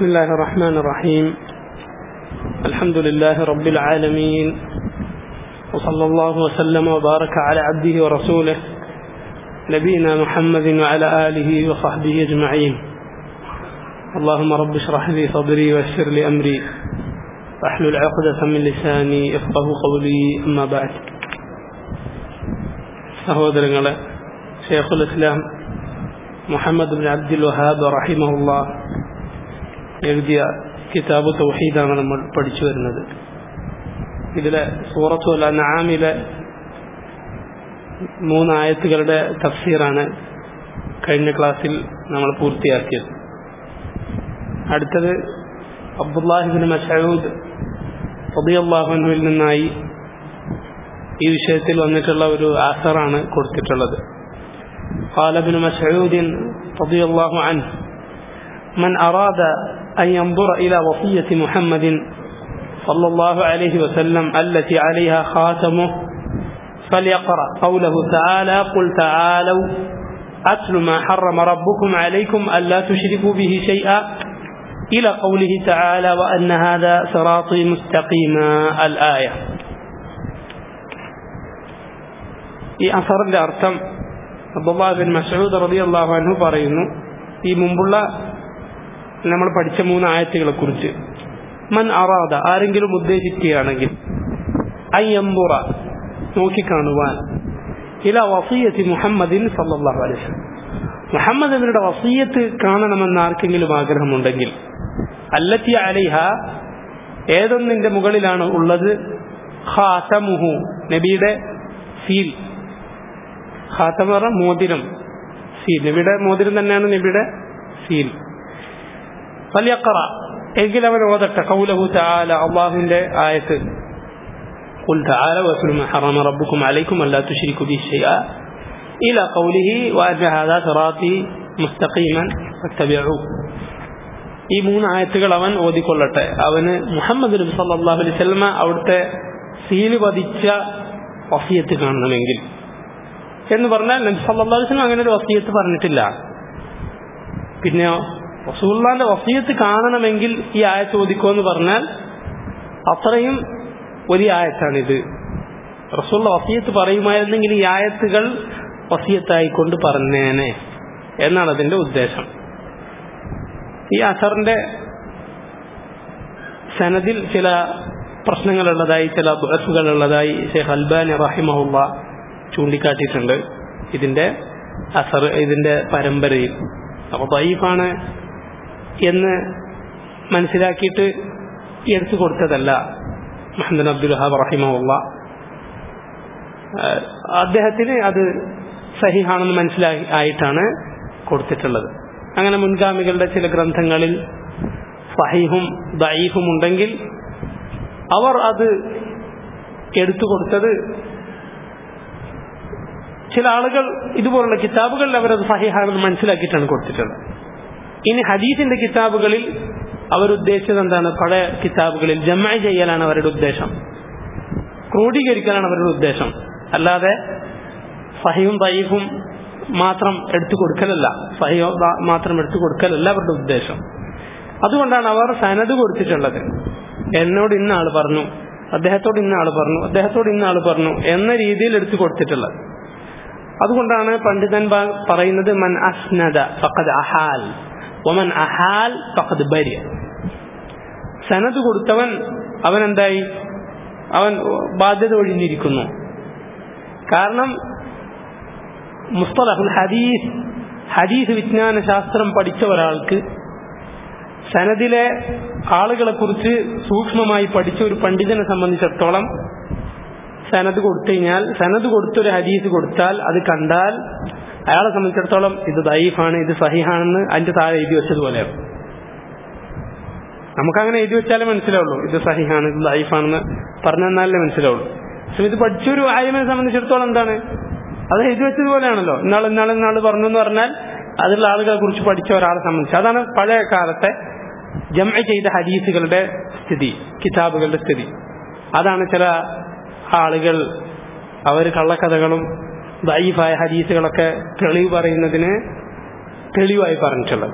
الله الرحمن الرحيم الحمد لله رب العالمين وصلى الله وسلم وبارك على عبده ورسوله نبينا محمد وعلى آله وصحبه أجمعين اللهم رب اشرح لي صدري ويسر لي أمري واحلل عقدة من لساني يفقه قولي أما بعد സഹോദരങ്ങളെ ഷെയ്ഖുൽ ഇസ്ലാം മുഹമ്മദ് ബിൻ അബ്ദുൽ വഹാബ് റഹിമഹുല്ല എഴുതിയ കിതാബ് തൗഹീദാണ് നമ്മൾ പഠിച്ചു വരുന്നത് ഇതിലെ സൂറത്തു അൽ അൻആമിലെ മൂന്നായത്തുകളുടെ തഫ്സീറാണ് കഴിഞ്ഞ ക്ലാസ്സിൽ നമ്മൾ പൂർത്തിയാക്കിയത് അടുത്തത് അബ്ദുല്ലാഹിബിൻ മസൂദ് റളിയല്ലാഹുവിൽ നിന്നായി ഈ വിഷയത്തിൽ വന്നിട്ടുള്ള ഒരു ആസറാണ് കൊടുത്തിട്ടുള്ളത് قال ابن مسعود رضي الله عنه من أراد أن ينظر إلى وصية محمد صلى الله عليه وسلم التي عليها خاتمه فليقرأ قوله تعالى قل تعالوا أتل ما حرم ربكم عليكم ألا تشركوا به شيئا إلى قوله تعالى وأن هذا صراطي مستقيما الآية ഈ അസറിന്റെ അർത്ഥം അബ്ദുല്ലാ ബിൻ മസൂദ് റബി അള്ളാഹു അൻഹു പറയുന്നു ഈ മുമ്പുള്ള നമ്മൾ പഠിച്ച മൂന്ന് ആയത്തുകളെ കുറിച്ച് മൻ അറാദ ആരെങ്കിലും ഉദ്ദേശിക്കുകയാണെങ്കിൽ അയ്യമ്പുറ നോക്കിക്കാണുവാൻ ഇല വസീയത്തി മുഹമ്മദിൻ സല്ലാഹു അലൈഹി മുഹമ്മദ് എന്നിയുടെ വസീയത്ത് കാണണമെന്ന് ആർക്കെങ്കിലും ആഗ്രഹമുണ്ടെങ്കിൽ അല്ലത്തി അലൈഹ ഏതൊന്നിന്റെ മുകളിലാണ് ഉള്ളത് ഖാതമുഹു നബിയുടെ സീൽ ഖാത്തം പറഞ്ഞ മോതിരം സീൽ നബിയുടെ മോതിരം തന്നെയാണ് നബിയുടെ സീൽ ഫലിയക്കറ എങ്കിൽ അവൻ ഓതട്ടെ കൗലഹു താല അള്ളാഹുവിന്റെ ആയത്ത് قل تعالى واتل ما حرم ربكم عليكم ألا تشركوا به شيئا إلى قوله وأن هذا صراطي مستقيما فاتبعوه ഈ മൂന്ന് ആയത്തുകൾ അവൻ ഓതിക്കൊള്ളട്ടെ അവന് മുഹമ്മദ് നബി സല്ലല്ലാഹു അലൈഹി വസല്ലമ അവിടുത്തെ സീല് പതിച്ച വസിയത്ത് കാണണമെങ്കിൽ എന്ന് പറഞ്ഞാൽ നബി സല്ലല്ലാഹു അലൈഹി വസല്ലം അങ്ങനെ ഒരു വസിയത്ത് പറഞ്ഞിട്ടില്ല പിന്നെ റസൂലുള്ളാന്റെ വസിയത്ത് കാണണമെങ്കിൽ ഈ ആയത്ത് ഓതിക്കോ എന്ന് പറഞ്ഞാൽ അത്രയും വലിയ ആയത്താണിത് റസൂള്ള വസിയത്ത് പറയുമായിരുന്നെങ്കിൽ ഈ ആയത്തുകൾ വസിയത്തായിക്കൊണ്ട് പറഞ്ഞേനെ എന്നാണ് അതിന്റെ ഉദ്ദേശം ഈ അസറിന്റെ സനദിൽ ചില പ്രശ്നങ്ങളുള്ളതായി ചില ബസുകളുള്ളതായി ഷെയ്ഖ് അൽബാനി റഹിമഹുല്ല ചൂണ്ടിക്കാട്ടിയിട്ടുണ്ട് ഇതിന്റെ അസർ ഇതിന്റെ പരമ്പരയിൽ അപ്പോൾ ദൈഫാണ് എന്ന് മനസ്സിലാക്കിയിട്ട് എടുത്തു കൊടുത്തതല്ല മുഹമ്മദ് അബ്ദുൽ വഹാബ് റഹിമുള്ള അദ്ദേഹത്തിന് അത് സഹിഹാണെന്ന് മനസ്സിലായി ആയിട്ടാണ് കൊടുത്തിട്ടുള്ളത് അങ്ങനെ മുൻഗാമികളുടെ ചില ഗ്രന്ഥങ്ങളിൽ സഹീഹും ദൈഫും ഉണ്ടെങ്കിൽ അവർ അത് എടുത്തു കൊടുത്തത് ചില ആളുകൾ ഇതുപോലുള്ള കിതാബുകളിൽ അവരത് സഹിഹാണെന്ന് മനസ്സിലാക്കിയിട്ടാണ് കൊടുത്തിട്ടുള്ളത് ഇനി ഹദീസിന്റെ കിതാബുകളിൽ അവരുദ്ദേശിച്ചത് എന്താണ് പഴയ കിതാബുകളിൽ ജമ ചെയ്യലാണ് അവരുടെ ഉദ്ദേശം ക്രോഡീകരിക്കലാണ് അവരുടെ ഉദ്ദേശം അല്ലാതെ സഹിയും തയ്യഫും മാത്രം എടുത്തു കൊടുക്കലല്ല സഹിയോ മാത്രം എടുത്തു കൊടുക്കലല്ല അവരുടെ ഉദ്ദേശം അതുകൊണ്ടാണ് അവർ സനത് കൊടുത്തിട്ടുള്ളത് എന്നോട് ഇന്ന ആൾ പറഞ്ഞു അദ്ദേഹത്തോട് ഇന്ന ആൾ പറഞ്ഞു അദ്ദേഹത്തോട് ഇന്ന ആൾ പറഞ്ഞു എന്ന രീതിയിൽ എടുത്തു കൊടുത്തിട്ടുള്ളത് അതുകൊണ്ടാണ് പണ്ഡിതൻ പറയുന്നത് മൻ അസ്നദ ഫഖദ് അഹാൽ ഒമൻ അഹാൽ ഫഖദ് ബരിയ സനത് കൊടുത്തവൻ അവൻ എന്തായി അവൻ ബാധ്യത ഒഴിഞ്ഞിരിക്കുന്നു കാരണം മുസ്തലഹുൽ ഹദീസ് ഹദീസ് വിജ്ഞാന ശാസ്ത്രം പഠിച്ച ഒരാൾക്ക് സനദിലെ ആളുകളെ കുറിച്ച് സൂക്ഷ്മമായി പഠിച്ച ഒരു പണ്ഡിതനെ സംബന്ധിച്ചിടത്തോളം സനത് കൊടുത്തു കഴിഞ്ഞാൽ സനത് കൊടുത്തൊരു ഹദീസ് കൊടുത്താൽ അത് കണ്ടാൽ അയാളെ സംബന്ധിച്ചിടത്തോളം ഇത് ദൈഫാണ് ഇത് സഹിഹാണെന്ന് അതിന്റെ താഴെ എഴുതി വെച്ചതുപോലെയാണ് നമുക്കങ്ങനെ എഴുതി വെച്ചാലേ മനസ്സിലാവുള്ളൂ ഇത് സഹിഹാണ് ഇത് ദൈഫാണെന്ന് പറഞ്ഞെന്നാലേ മനസ്സിലാവുള്ളൂ പക്ഷെ ഇത് പഠിച്ചൊരു ആയമനെ സംബന്ധിച്ചിടത്തോളം എന്താണ് അത് എഴുതി വെച്ചതുപോലെയാണല്ലോ ഇന്നാൾ ഇന്നാൾ ഇന്നാൾ പറഞ്ഞു എന്ന് പറഞ്ഞാൽ അതിലുള്ള ആളുകളെ കുറിച്ച് പഠിച്ച ഒരാളെ സംബന്ധിച്ച് അതാണ് പഴയ കാലത്തെ ജമ ചെയ്ത ഹദീസുകളുടെ സ്ഥിതി കിതാബുകളുടെ സ്ഥിതി അതാണ് ചില ആളുകൾ അവർ കള്ളക്കഥകളും ദൈഫായ ഹദീസുകളൊക്കെ തെളിവ് പറയുന്നതിന് തെളിവായി പറഞ്ഞിട്ടുള്ളത്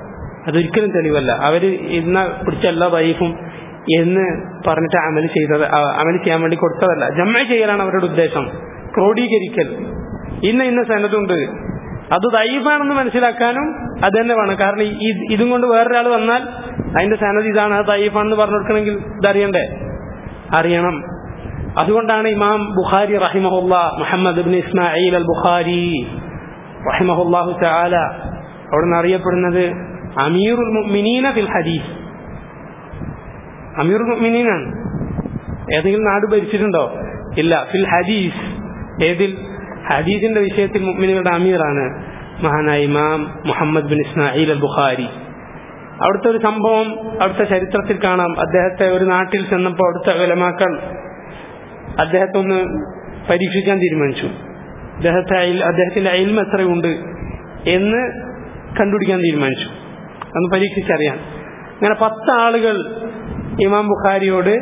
അതൊരിക്കലും തെളിവല്ല അവര് ഇന്ന പിടിച്ച എല്ലാ വൈഫും എന്ന് പറഞ്ഞിട്ട് അമൽ ചെയ്തത് ആ, അമൽ ചെയ്യാൻ വേണ്ടി കൊടുത്തതല്ല ജമ്മ ചെയ്യലാണ് അവരുടെ ഉദ്ദേശം ക്രോഡീകരിക്കൽ ഇന്ന ഇന്ന സനതുണ്ട് അത് ദൈവാണെന്ന് മനസ്സിലാക്കാനും അത് തന്നെ വേണം കാരണം ഈ ഇതും കൊണ്ട് വേറൊരാൾ വന്നാൽ അതിന്റെ സനത് ഇതാണ് അത് ദൈഫാണെന്ന് പറഞ്ഞു കൊടുക്കണമെങ്കിൽ ഇതറിയണ്ടേ അറിയണം അതുകൊണ്ടാണ് ഇമാം ബുഖാരി റഹിമഹുല്ല മുഹമ്മദ് ഇബ്ൻ ഇസ്മായിൽ അൽ ബുഖാരി റഹിമഹുല്ലാഹു തആല അവിടെ നിന്ന് അറിയപ്പെടുന്നത് അമീറുൽ മുഅ്മിനീന ഫിൽ ഹദീസ് അമീറുൽ മുഅ്മിനീനാണ് ഏതെങ്കിലും നാട് ഭരിച്ചിട്ടുണ്ടോ ഇല്ല ഫിൽ ഹദീസ് ഏതിൽ ഹദീസിന്റെ വിഷയത്തിൽ മുഅ്മിനുകളുടെ അമീറാണ് മഹാനായ ഇമാം Muhammad bin Ismail al Bukhari അവിടുത്തെ ഒരു സംഭവം അവിടുത്തെ ചരിത്രത്തിൽ കാണാം അദ്ദേഹത്തെ ഒരു നാട്ടിൽ ചെന്നപ്പോൾ അവിടുത്തെ വിലമാക്കൾ അദ്ദേഹത്തെ ഒന്ന് പരീക്ഷിക്കാൻ തീരുമാനിച്ചു അദ്ദേഹത്തെ അയൽ- അദ്ദേഹത്തിന്റെ അയൽമ എത്രയുണ്ട് എന്ന് കണ്ടുപിടിക്കാൻ തീരുമാനിച്ചു ഒന്ന് പരീക്ഷിച്ചറിയാൻ അങ്ങനെ പത്ത് ആളുകൾ ഇമാം ബുഖാരിയോട്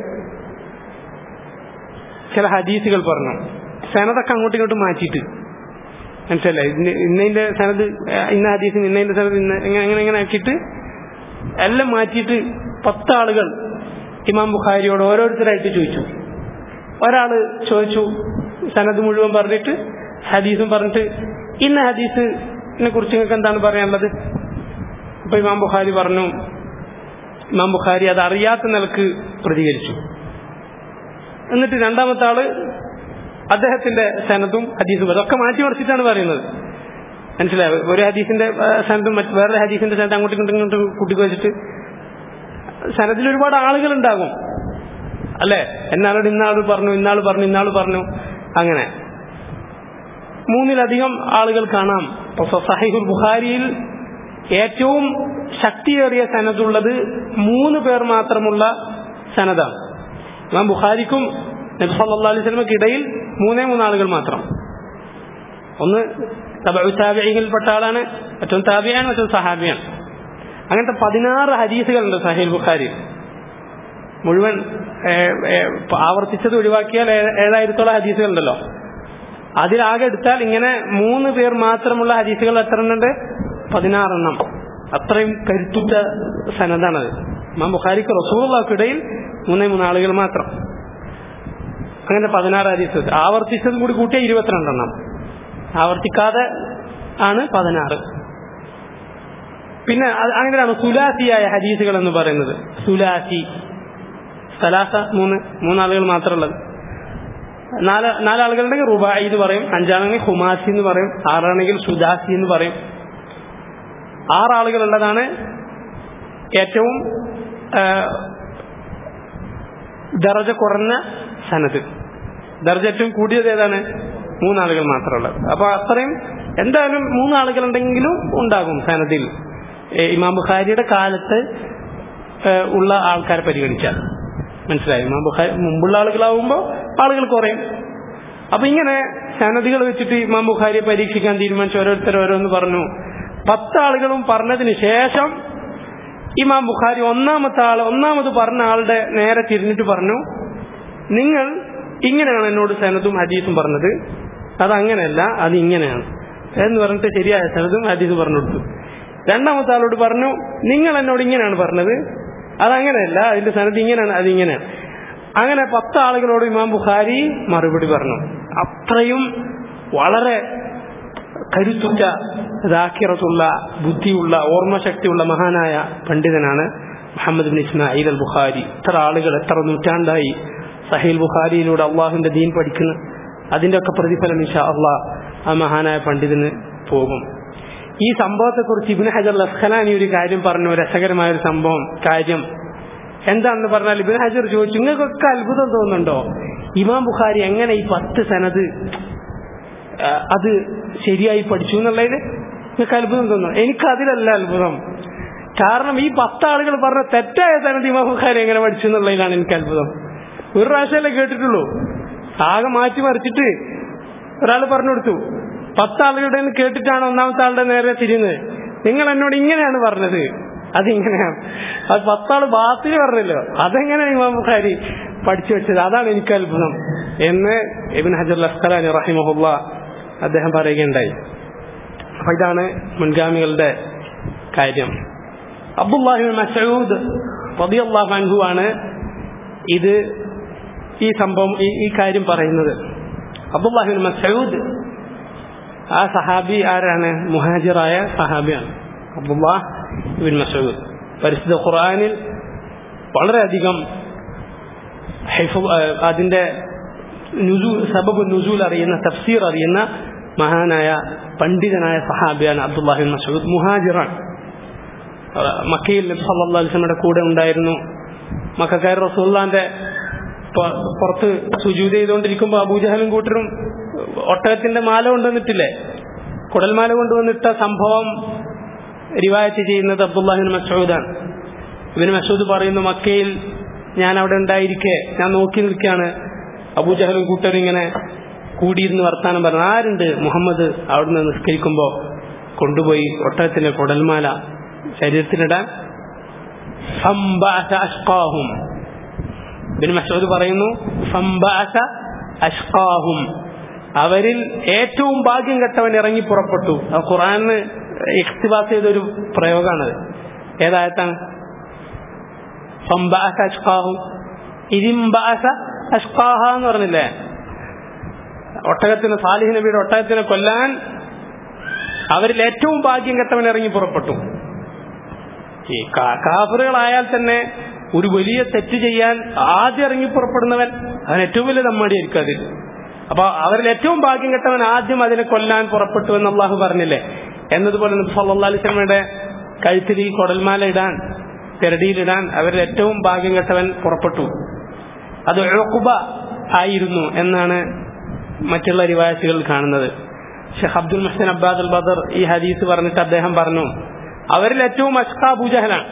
ചില ഹദീസുകൾ പറഞ്ഞു സനതൊക്കെ അങ്ങോട്ടും ഇങ്ങോട്ടും മാറ്റിയിട്ട് മനസ്സിലല്ലേ ഇന്ന ഇന്നതിന്റെ സനത് ഇന്ന ഹദീസിന് ഇന്നതിന്റെ സനത് ഇന്ന ഇങ്ങനെ ഇങ്ങനെ ഇങ്ങനെ ആക്കിയിട്ട് എല്ലാം മാറ്റിയിട്ട് പത്ത് ആളുകൾ ഇമാം ബുഖാരിയോട് ഓരോരുത്തരായിട്ട് ചോദിച്ചു ഒരാള് ചോദിച്ചു സനത് മുഴുവൻ പറഞ്ഞിട്ട് ഹദീസും പറഞ്ഞിട്ട് ഇന്ന ഹദീസിനെ കുറിച്ച് നിങ്ങൾക്ക് എന്താണ് പറയാനുള്ളത് അപ്പൊ ഇമാം ബുഖാരി പറഞ്ഞു ഇമാം ബുഖാരി അത് അറിയാത്ത നിലക്ക് പ്രതികരിച്ചു എന്നിട്ട് രണ്ടാമത്തെ ആള് അദ്ദേഹത്തിന്റെ സനതും ഹദീസും അതൊക്കെ മാറ്റിമറിച്ചിട്ടാണ് പറയുന്നത് മനസ്സിലായോ ഒരു ഹദീസിന്റെ ആ, സനതും മറ്റ് വേറെ ഹദീസിന്റെ സനത് അങ്ങോട്ടും ഇങ്ങോട്ടും ഇങ്ങോട്ടും കൂട്ടിക്കുവച്ചിട്ട് സനത്തിൽ ഒരുപാട് ആളുകൾ ഉണ്ടാകും അല്ലെ എന്നാളോട് ഇന്നാൾ പറഞ്ഞു ഇന്നാൾ പറഞ്ഞു ഇന്നാൾ പറഞ്ഞു അങ്ങനെ മൂന്നിലധികം ആളുകൾ കാണാം ഇപ്പൊ സഹീഹുൽ ബുഖാരിയിൽ ഏറ്റവും ശക്തിയേറിയ സനതുള്ളത് മൂന്ന് പേർ മാത്രമുള്ള സനതാണ് ഇമാം ബുഖാരിക്കും നബി സല്ലല്ലാഹു അലൈഹി വസല്ലമയ്ക്ക് ഇടയിൽ മൂന്നേ മൂന്നാളുകൾ മാത്രം ഒന്ന് താബിയിൽപ്പെട്ട ആളാണ് മറ്റൊന്ന് താബിയാണ് മറ്റൊന്ന് സഹാബിയാണ് അങ്ങനത്തെ പതിനാറ് ഹദീസുകളുണ്ട് സഹീൽ ബുഖാരി മുഴുവൻ ഏ, ഏ, ആവർത്തിച്ചത് ഒഴിവാക്കിയാൽ ഏ- ഏഴായിരത്തോളം ഹദീസുകളുണ്ടല്ലോ അതിലാകെ എടുത്താൽ ഇങ്ങനെ മൂന്ന് പേർ മാത്രമുള്ള ഹദീസുകൾ എത്ര എണ്ണുണ്ട് പതിനാറെണ്ണം അത്രയും കരുത്തുറ്റ സനതാണത് ഇമാം ബുഖാരിക്ക് റസൂറുള്ളാക്കിടയിൽ മൂന്നേ മൂന്നാളുകൾ മാത്രം അങ്ങനെ പതിനാറ് ഹദീസ് ആവർത്തിച്ചതും കൂടി കൂട്ടിയ ഇരുപത്തിരണ്ടെണ്ണം ആവർത്തിക്കാതെ ആണ് പതിനാറ് പിന്നെ അത് അങ്ങനെയാണ് സുലാസിയായ ഹദീസുകൾ എന്ന് പറയുന്നത് സുലാസി സലാസ മൂന്ന് മൂന്നാളുകൾ മാത്രമുള്ളത് നാല് നാലാളുകളുണ്ടെങ്കിൽ റുബായി എന്ന് പറയും അഞ്ചാണെങ്കിൽ ഹുമാസി എന്ന് പറയും ആറാണെങ്കിൽ സുദാസി എന്ന് പറയും ആറാളുകളുള്ളതാണ് ഏറ്റവും ആ, ദർജ കുറഞ്ഞ സനത് ദർജ ഏറ്റവും കൂടിയത് ഏതാണ് മൂന്നാളുകൾ മാത്രമുള്ളത് അപ്പൊ അത്രയും എന്തായാലും മൂന്നാളുകൾ ഉണ്ടെങ്കിലും ഉണ്ടാകും സനദിൽ ഏ, ഇമാം ബുഖാരിയുടെ കാലത്ത് ഏ, ഉള്ള ആൾക്കാരെ പരിഗണിച്ചാൽ മനസ്സിലായി ഇമാം ബുഖാരി മുമ്പുള്ള ആളുകളാവുമ്പോൾ ആളുകൾ കുറയും അപ്പൊ ഇങ്ങനെ സനദികൾ വെച്ചിട്ട് ഇമാം ബുഖാരിയെ പരീക്ഷിക്കാൻ തീരുമാനിച്ചു ഓരോരുത്തർ ഓരോന്ന് പറഞ്ഞു പത്ത് ആളുകളും പറഞ്ഞതിന് ശേഷം ഇമാം ബുഖാരി ഒന്നാമത്തെ ആൾ ഒന്നാമത് പറഞ്ഞ ആളുടെ നേരെ തിരിഞ്ഞിട്ട് പറഞ്ഞു നിങ്ങൾ ഇങ്ങനെയാണ് എന്നോട് സനതും ഹദീസും പറഞ്ഞത് അത് അങ്ങനെയല്ല അത് ഇങ്ങനെയാണ് എന്ന് പറഞ്ഞിട്ട് ശരിയായ സനതും ഹദീസും പറഞ്ഞു കൊടുത്തു രണ്ടാമത്തെ ആളോട് പറഞ്ഞു നിങ്ങൾ എന്നോട് ഇങ്ങനെയാണ് പറഞ്ഞത് അതങ്ങനെയല്ല അതിന്റെ സനത് ഇങ്ങനെയാണ് അത് ഇങ്ങനെയാണ് അങ്ങനെ പത്ത് ആളുകളോട് ഇമാം ബുഖാരി മറുപടി പറഞ്ഞു അത്രയും വളരെ കരുത്തുറ്റ ദാക്കിറത്തുള്ള ബുദ്ധിയുള്ള ഓർമ്മശക്തിയുള്ള മഹാനായ പണ്ഡിതനാണ് Muhammad bin Ismail al Bukhari എത്ര ആളുകൾ എത്ര നൂറ്റാണ്ടായി സഹീൽ ബുഖാരിയിലൂടെ അള്ളാഹുവിന്റെ ദീൻ പഠിക്കുന്നു അതിന്റെ ഒക്കെ പ്രതിഫലം ഇൻഷാ അള്ളാഹ് ആ മഹാനായ പണ്ഡിതന് പോകും ഈ സംഭവത്തെക്കുറിച്ച് ഇബിൻ ഹജർ ലസ്ഖലാനി ഒരു കാര്യം പറഞ്ഞു രസകരമായ ഒരു സംഭവം കാര്യം എന്താണെന്ന് പറഞ്ഞാൽ ഇബിൻ ഹജർ ചോദിച്ചു നിങ്ങൾക്കൊക്കെ അത്ഭുതം തോന്നുന്നുണ്ടോ ഇമാം ബുഖാരി എങ്ങനെ ഈ പത്ത് സനത് ആ, അത് ശരിയായി പഠിച്ചു എന്നുള്ളതിന് നിങ്ങൾക്ക് അത്ഭുതം തോന്നുന്നു എനിക്ക് അതിലല്ല അത്ഭുതം കാരണം ഈ പത്താളുകൾ പറഞ്ഞ തെറ്റായ സനത് ഇമാം ബുഖാരി എങ്ങനെ പഠിച്ചു എന്നുള്ളതിലാണ് എനിക്ക് അത്ഭുതം ഒരു പ്രാവശ്യമല്ലേ കേട്ടിട്ടുള്ളൂ ആകെ മാറ്റി മറിച്ചിട്ട് ഒരാൾ പറഞ്ഞു കൊടുത്തു പത്താളുകളുടെ നിന്ന് കേട്ടിട്ടാണ് ഒന്നാമത്തെ ആളുടെ നേരെ തിരിയുന്നത് നിങ്ങൾ എന്നോട് ഇങ്ങനെയാണ് പറഞ്ഞത് അതിങ്ങനെയാണ് അത് പത്താള് ബാത്തിൽ പറഞ്ഞല്ലോ അതെങ്ങനെയാണ് ഇമാം ബുഖാരി പഠിച്ചു വെച്ചത് അതാണ് എനിക്ക് അത്ഭുതം എന്ന് ഇബിൻ ഹജർ അസ്കലാനി റഹിമഹുല്ല അദ്ദേഹം പറയുകയുണ്ടായി അപ്പൊ ഇതാണ് മുൻഗാമികളുടെ കാര്യം അബ്ദുല്ലാഹിബിൻ മസൂദ് റബിയല്ലാഹു അൻഹു ആണ് ഇത് ഈ സംഭവം ഈ ഈ കാര്യം പറയുന്നത് അബ്ദുല്ലാഹിബിൻ മസൂദ് ആ സഹാബി ആരാണ് മുഹാജിറായ സഹാബിയാണ് അബ്ദുല്ലാഹ് ഇബിൻ മസൂദ് പരിശുദ്ധ ഖുർആനിൽ വളരെയധികം ഹിഫു- ആ, അതിന്റെ നുസൂൽ സബബ് നുസൂൽ അറിയുന്ന തഫ്സീർ അറിയുന്ന മഹാനായ പണ്ഡിതനായ സഹാബിയാണ് അബ്ദുല്ലാഹിബിൻ മസൂദ് മുഹാജിറാണ് ആ, മക്കയിൽ നബി സല്ലല്ലാഹു അലൈഹി വസല്ലമയുടെ കൂടെ ഉണ്ടായിരുന്നു മക്കാർ റസൂല്ലാന്റെ പ- പുറത്ത് സുജൂത് ചെയ്തുകൊണ്ടിരിക്കുമ്പോൾ അബൂജഹലും കൂട്ടരും ഒട്ടകത്തിന്റെ മാല കൊണ്ടുവന്നിട്ടില്ലേ കുടൽമാല കൊണ്ടുവന്നിട്ട സംഭവം റിവായത്ത് ചെയ്യുന്നത് അബ്ദുല്ലാഹിൻ മസൂദാണ് ഇവന് മസൂദ് പറയുന്നു മക്കയിൽ ഞാൻ അവിടെ ഉണ്ടായിരിക്കെ ഞാൻ നോക്കി നിൽക്കുകയാണ് അബൂജഹലും കൂട്ടരും ഇങ്ങനെ കൂടിയിരുന്ന് വർത്താനം പറഞ്ഞു ആരുണ്ട് മുഹമ്മദ് അവിടുന്ന് നിസ്കരിക്കുമ്പോൾ കൊണ്ടുപോയി ഒട്ടകത്തിന്റെ കുടൽമാല ശരീരത്തിലിടാൻ ഫംബഅസ അഷ്ഖാഹും ഇബ്നു മസ്ഊദ് പറയുന്നു ഫംബഅസ അഷ്ഖാഹും അവരിൽ ഏറ്റവും ഭാഗ്യം കെട്ടവൻ ഇറങ്ങി പുറപ്പെട്ടു ആ ഖുർആന് ഇഖ്തിബാസ് ചെയ്തൊരു പ്രയോഗമാണത് ഏതായത്താണ് ഫംബഅസ അഷ്ഖാഹും ഇതിംബഅസ അഷ്ഖാഹ എന്ന് പറഞ്ഞില്ലേ ഒട്ടകത്തിന് സാലിഹ് നബിയുടെ ഒട്ടകത്തിനെ കൊല്ലാൻ അവരിൽ ഏറ്റവും ഭാഗ്യം കെട്ടവൻ ഇറങ്ങി പുറപ്പെട്ടു ഈ കാ- കാഫറുകളായാൽ തന്നെ ഒരു വലിയ തെറ്റ് ചെയ്യാൻ ആദ്യം ഇറങ്ങി പുറപ്പെടുന്നവൻ അവൻ ഏറ്റവും വലിയ നമ്മടിയായിരിക്കും അതിൽ അപ്പൊ അവരിൽ ഏറ്റവും ഭാഗ്യം കെട്ടവൻ ആദ്യം അതിനെ കൊല്ലാൻ പുറപ്പെട്ടു എന്ന് അള്ളാഹു പറഞ്ഞില്ലേ എന്നതുപോലെ നബി സല്ലല്ലാഹു അലൈഹി വസല്ലമയുടെ കഴുത്തിൽ ഈ കൊടൽമാല ഇടാൻ പെരടിയിലിടാൻ അവരിൽ ഏറ്റവും ഭാഗ്യം കെട്ടവൻ പുറപ്പെട്ടു അത് ഉഖബ ആയിരുന്നു എന്നാണ് മറ്റുള്ള റിവായത്തുകളിൽ കാണുന്നത് ഷെയ്ഖ് അബ്ദുൽ മുഹ്സൻ അബ്ബാദ് അൽ ബദർ ഈ ഹദീസ് പറഞ്ഞിട്ട് അദ്ദേഹം പറഞ്ഞു അവരിൽ ഏറ്റവും അഷ്ക അബൂജഹലാണ്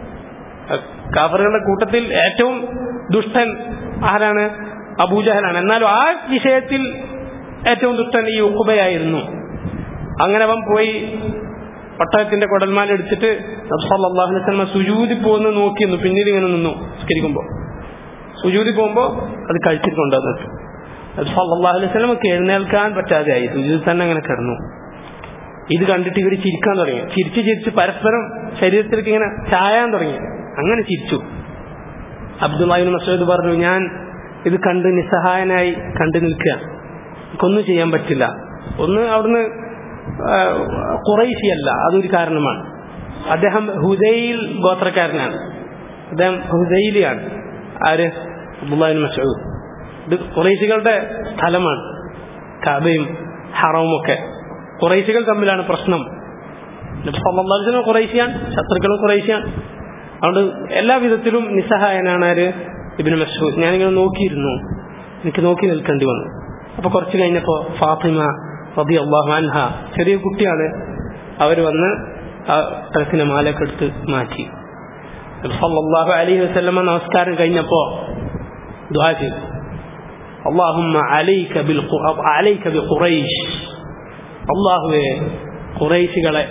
കാഫറുകളുടെ കൂട്ടത്തിൽ ഏറ്റവും ദുഷ്ടൻ ആരാണ് അബൂജഹലാണ് എന്നാലും ആ വിഷയത്തിൽ ഏറ്റവും ദുഷ്ടൻ ഈ ഉക്കുബയായിരുന്നു അങ്ങനെ അവൻ പോയി ഒട്ടകത്തിന്റെ കുടൽമാല എടുത്തിട്ട് അള്ളാഹുലമ സുജൂതി പോകുന്ന നോക്കിയിരുന്നു പിന്നീട് ഇങ്ങനെ നിന്നു സ്കരിക്കുമ്പോൾ സുജൂതി പോകുമ്പോൾ അത് കഴിച്ചിട്ട് കൊണ്ടുവന്നിട്ട് സല്ലല്ലാഹു അലൈഹി വസല്ലമക്ക് എഴുന്നേൽക്കാൻ പറ്റാതെയായി സുജൂതി തന്നെ അങ്ങനെ കിടന്നു ഇത് കണ്ടിട്ട് ഇവർ ചിരിക്കാൻ തുടങ്ങി ചിരിച്ച് ചിരിച്ച് പരസ്പരം ശരീരത്തിലേക്ക് ഇങ്ങനെ ചായാൻ തുടങ്ങി അങ്ങനെ ചിരിച്ചു അബ്ദുല്ലാഹിബിൻ മസൂദ് പറഞ്ഞു ഞാൻ ഇത് കണ്ട് നിസ്സഹായനായി കണ്ടു നിൽക്കുക എനിക്കൊന്നും ചെയ്യാൻ പറ്റില്ല ഒന്ന് അവിടുന്ന് ആ, ഖുറൈശിയല്ല അതൊരു കാരണമാണ് അദ്ദേഹം ഹുദൈൽ ഗോത്രക്കാരനാണ് അദ്ദേഹം ഹുദൈലിയാണ് ആര് അബ്ദുല്ലാഹിബിൻ മസൂദ് ഇത് ഖുറൈശികളുടെ സ്ഥലമാണ് കാബയും ഹറവും ഒക്കെ ഖുറൈശികൾ തമ്മിലാണ് പ്രശ്നം നബി സല്ലല്ലാഹു അലൈഹി വസല്ലം ഖുറൈശിയാണ് ശത്രുക്കളും ഖുറൈശിയാണ് അതുകൊണ്ട് എല്ലാ വിധത്തിലും നിസ്സഹായനാണ് ആര് ഇബിന് മസൂദ് ഞാനിങ്ങനെ നോക്കിയിരുന്നു എനിക്ക് നോക്കി നിൽക്കേണ്ടി വന്നു അപ്പൊ കുറച്ച് കഴിഞ്ഞപ്പോ ഫാത്തിമ റബി അള്ളാഹു അൻഹ ചെറിയ കുട്ടിയാണ് അവർ വന്ന് ആ ഡ്രസ്സിനെ മാലയൊക്കെ എടുത്ത് മാറ്റി നബി സല്ലല്ലാഹു അലൈഹി വസല്ലമ നമസ്കാരം കഴിഞ്ഞപ്പോ ദുആ ചെയ്തു اللهم عليك بالق- عليك بقريش അള്ളാഹുവെ ഖുറൈശികളെ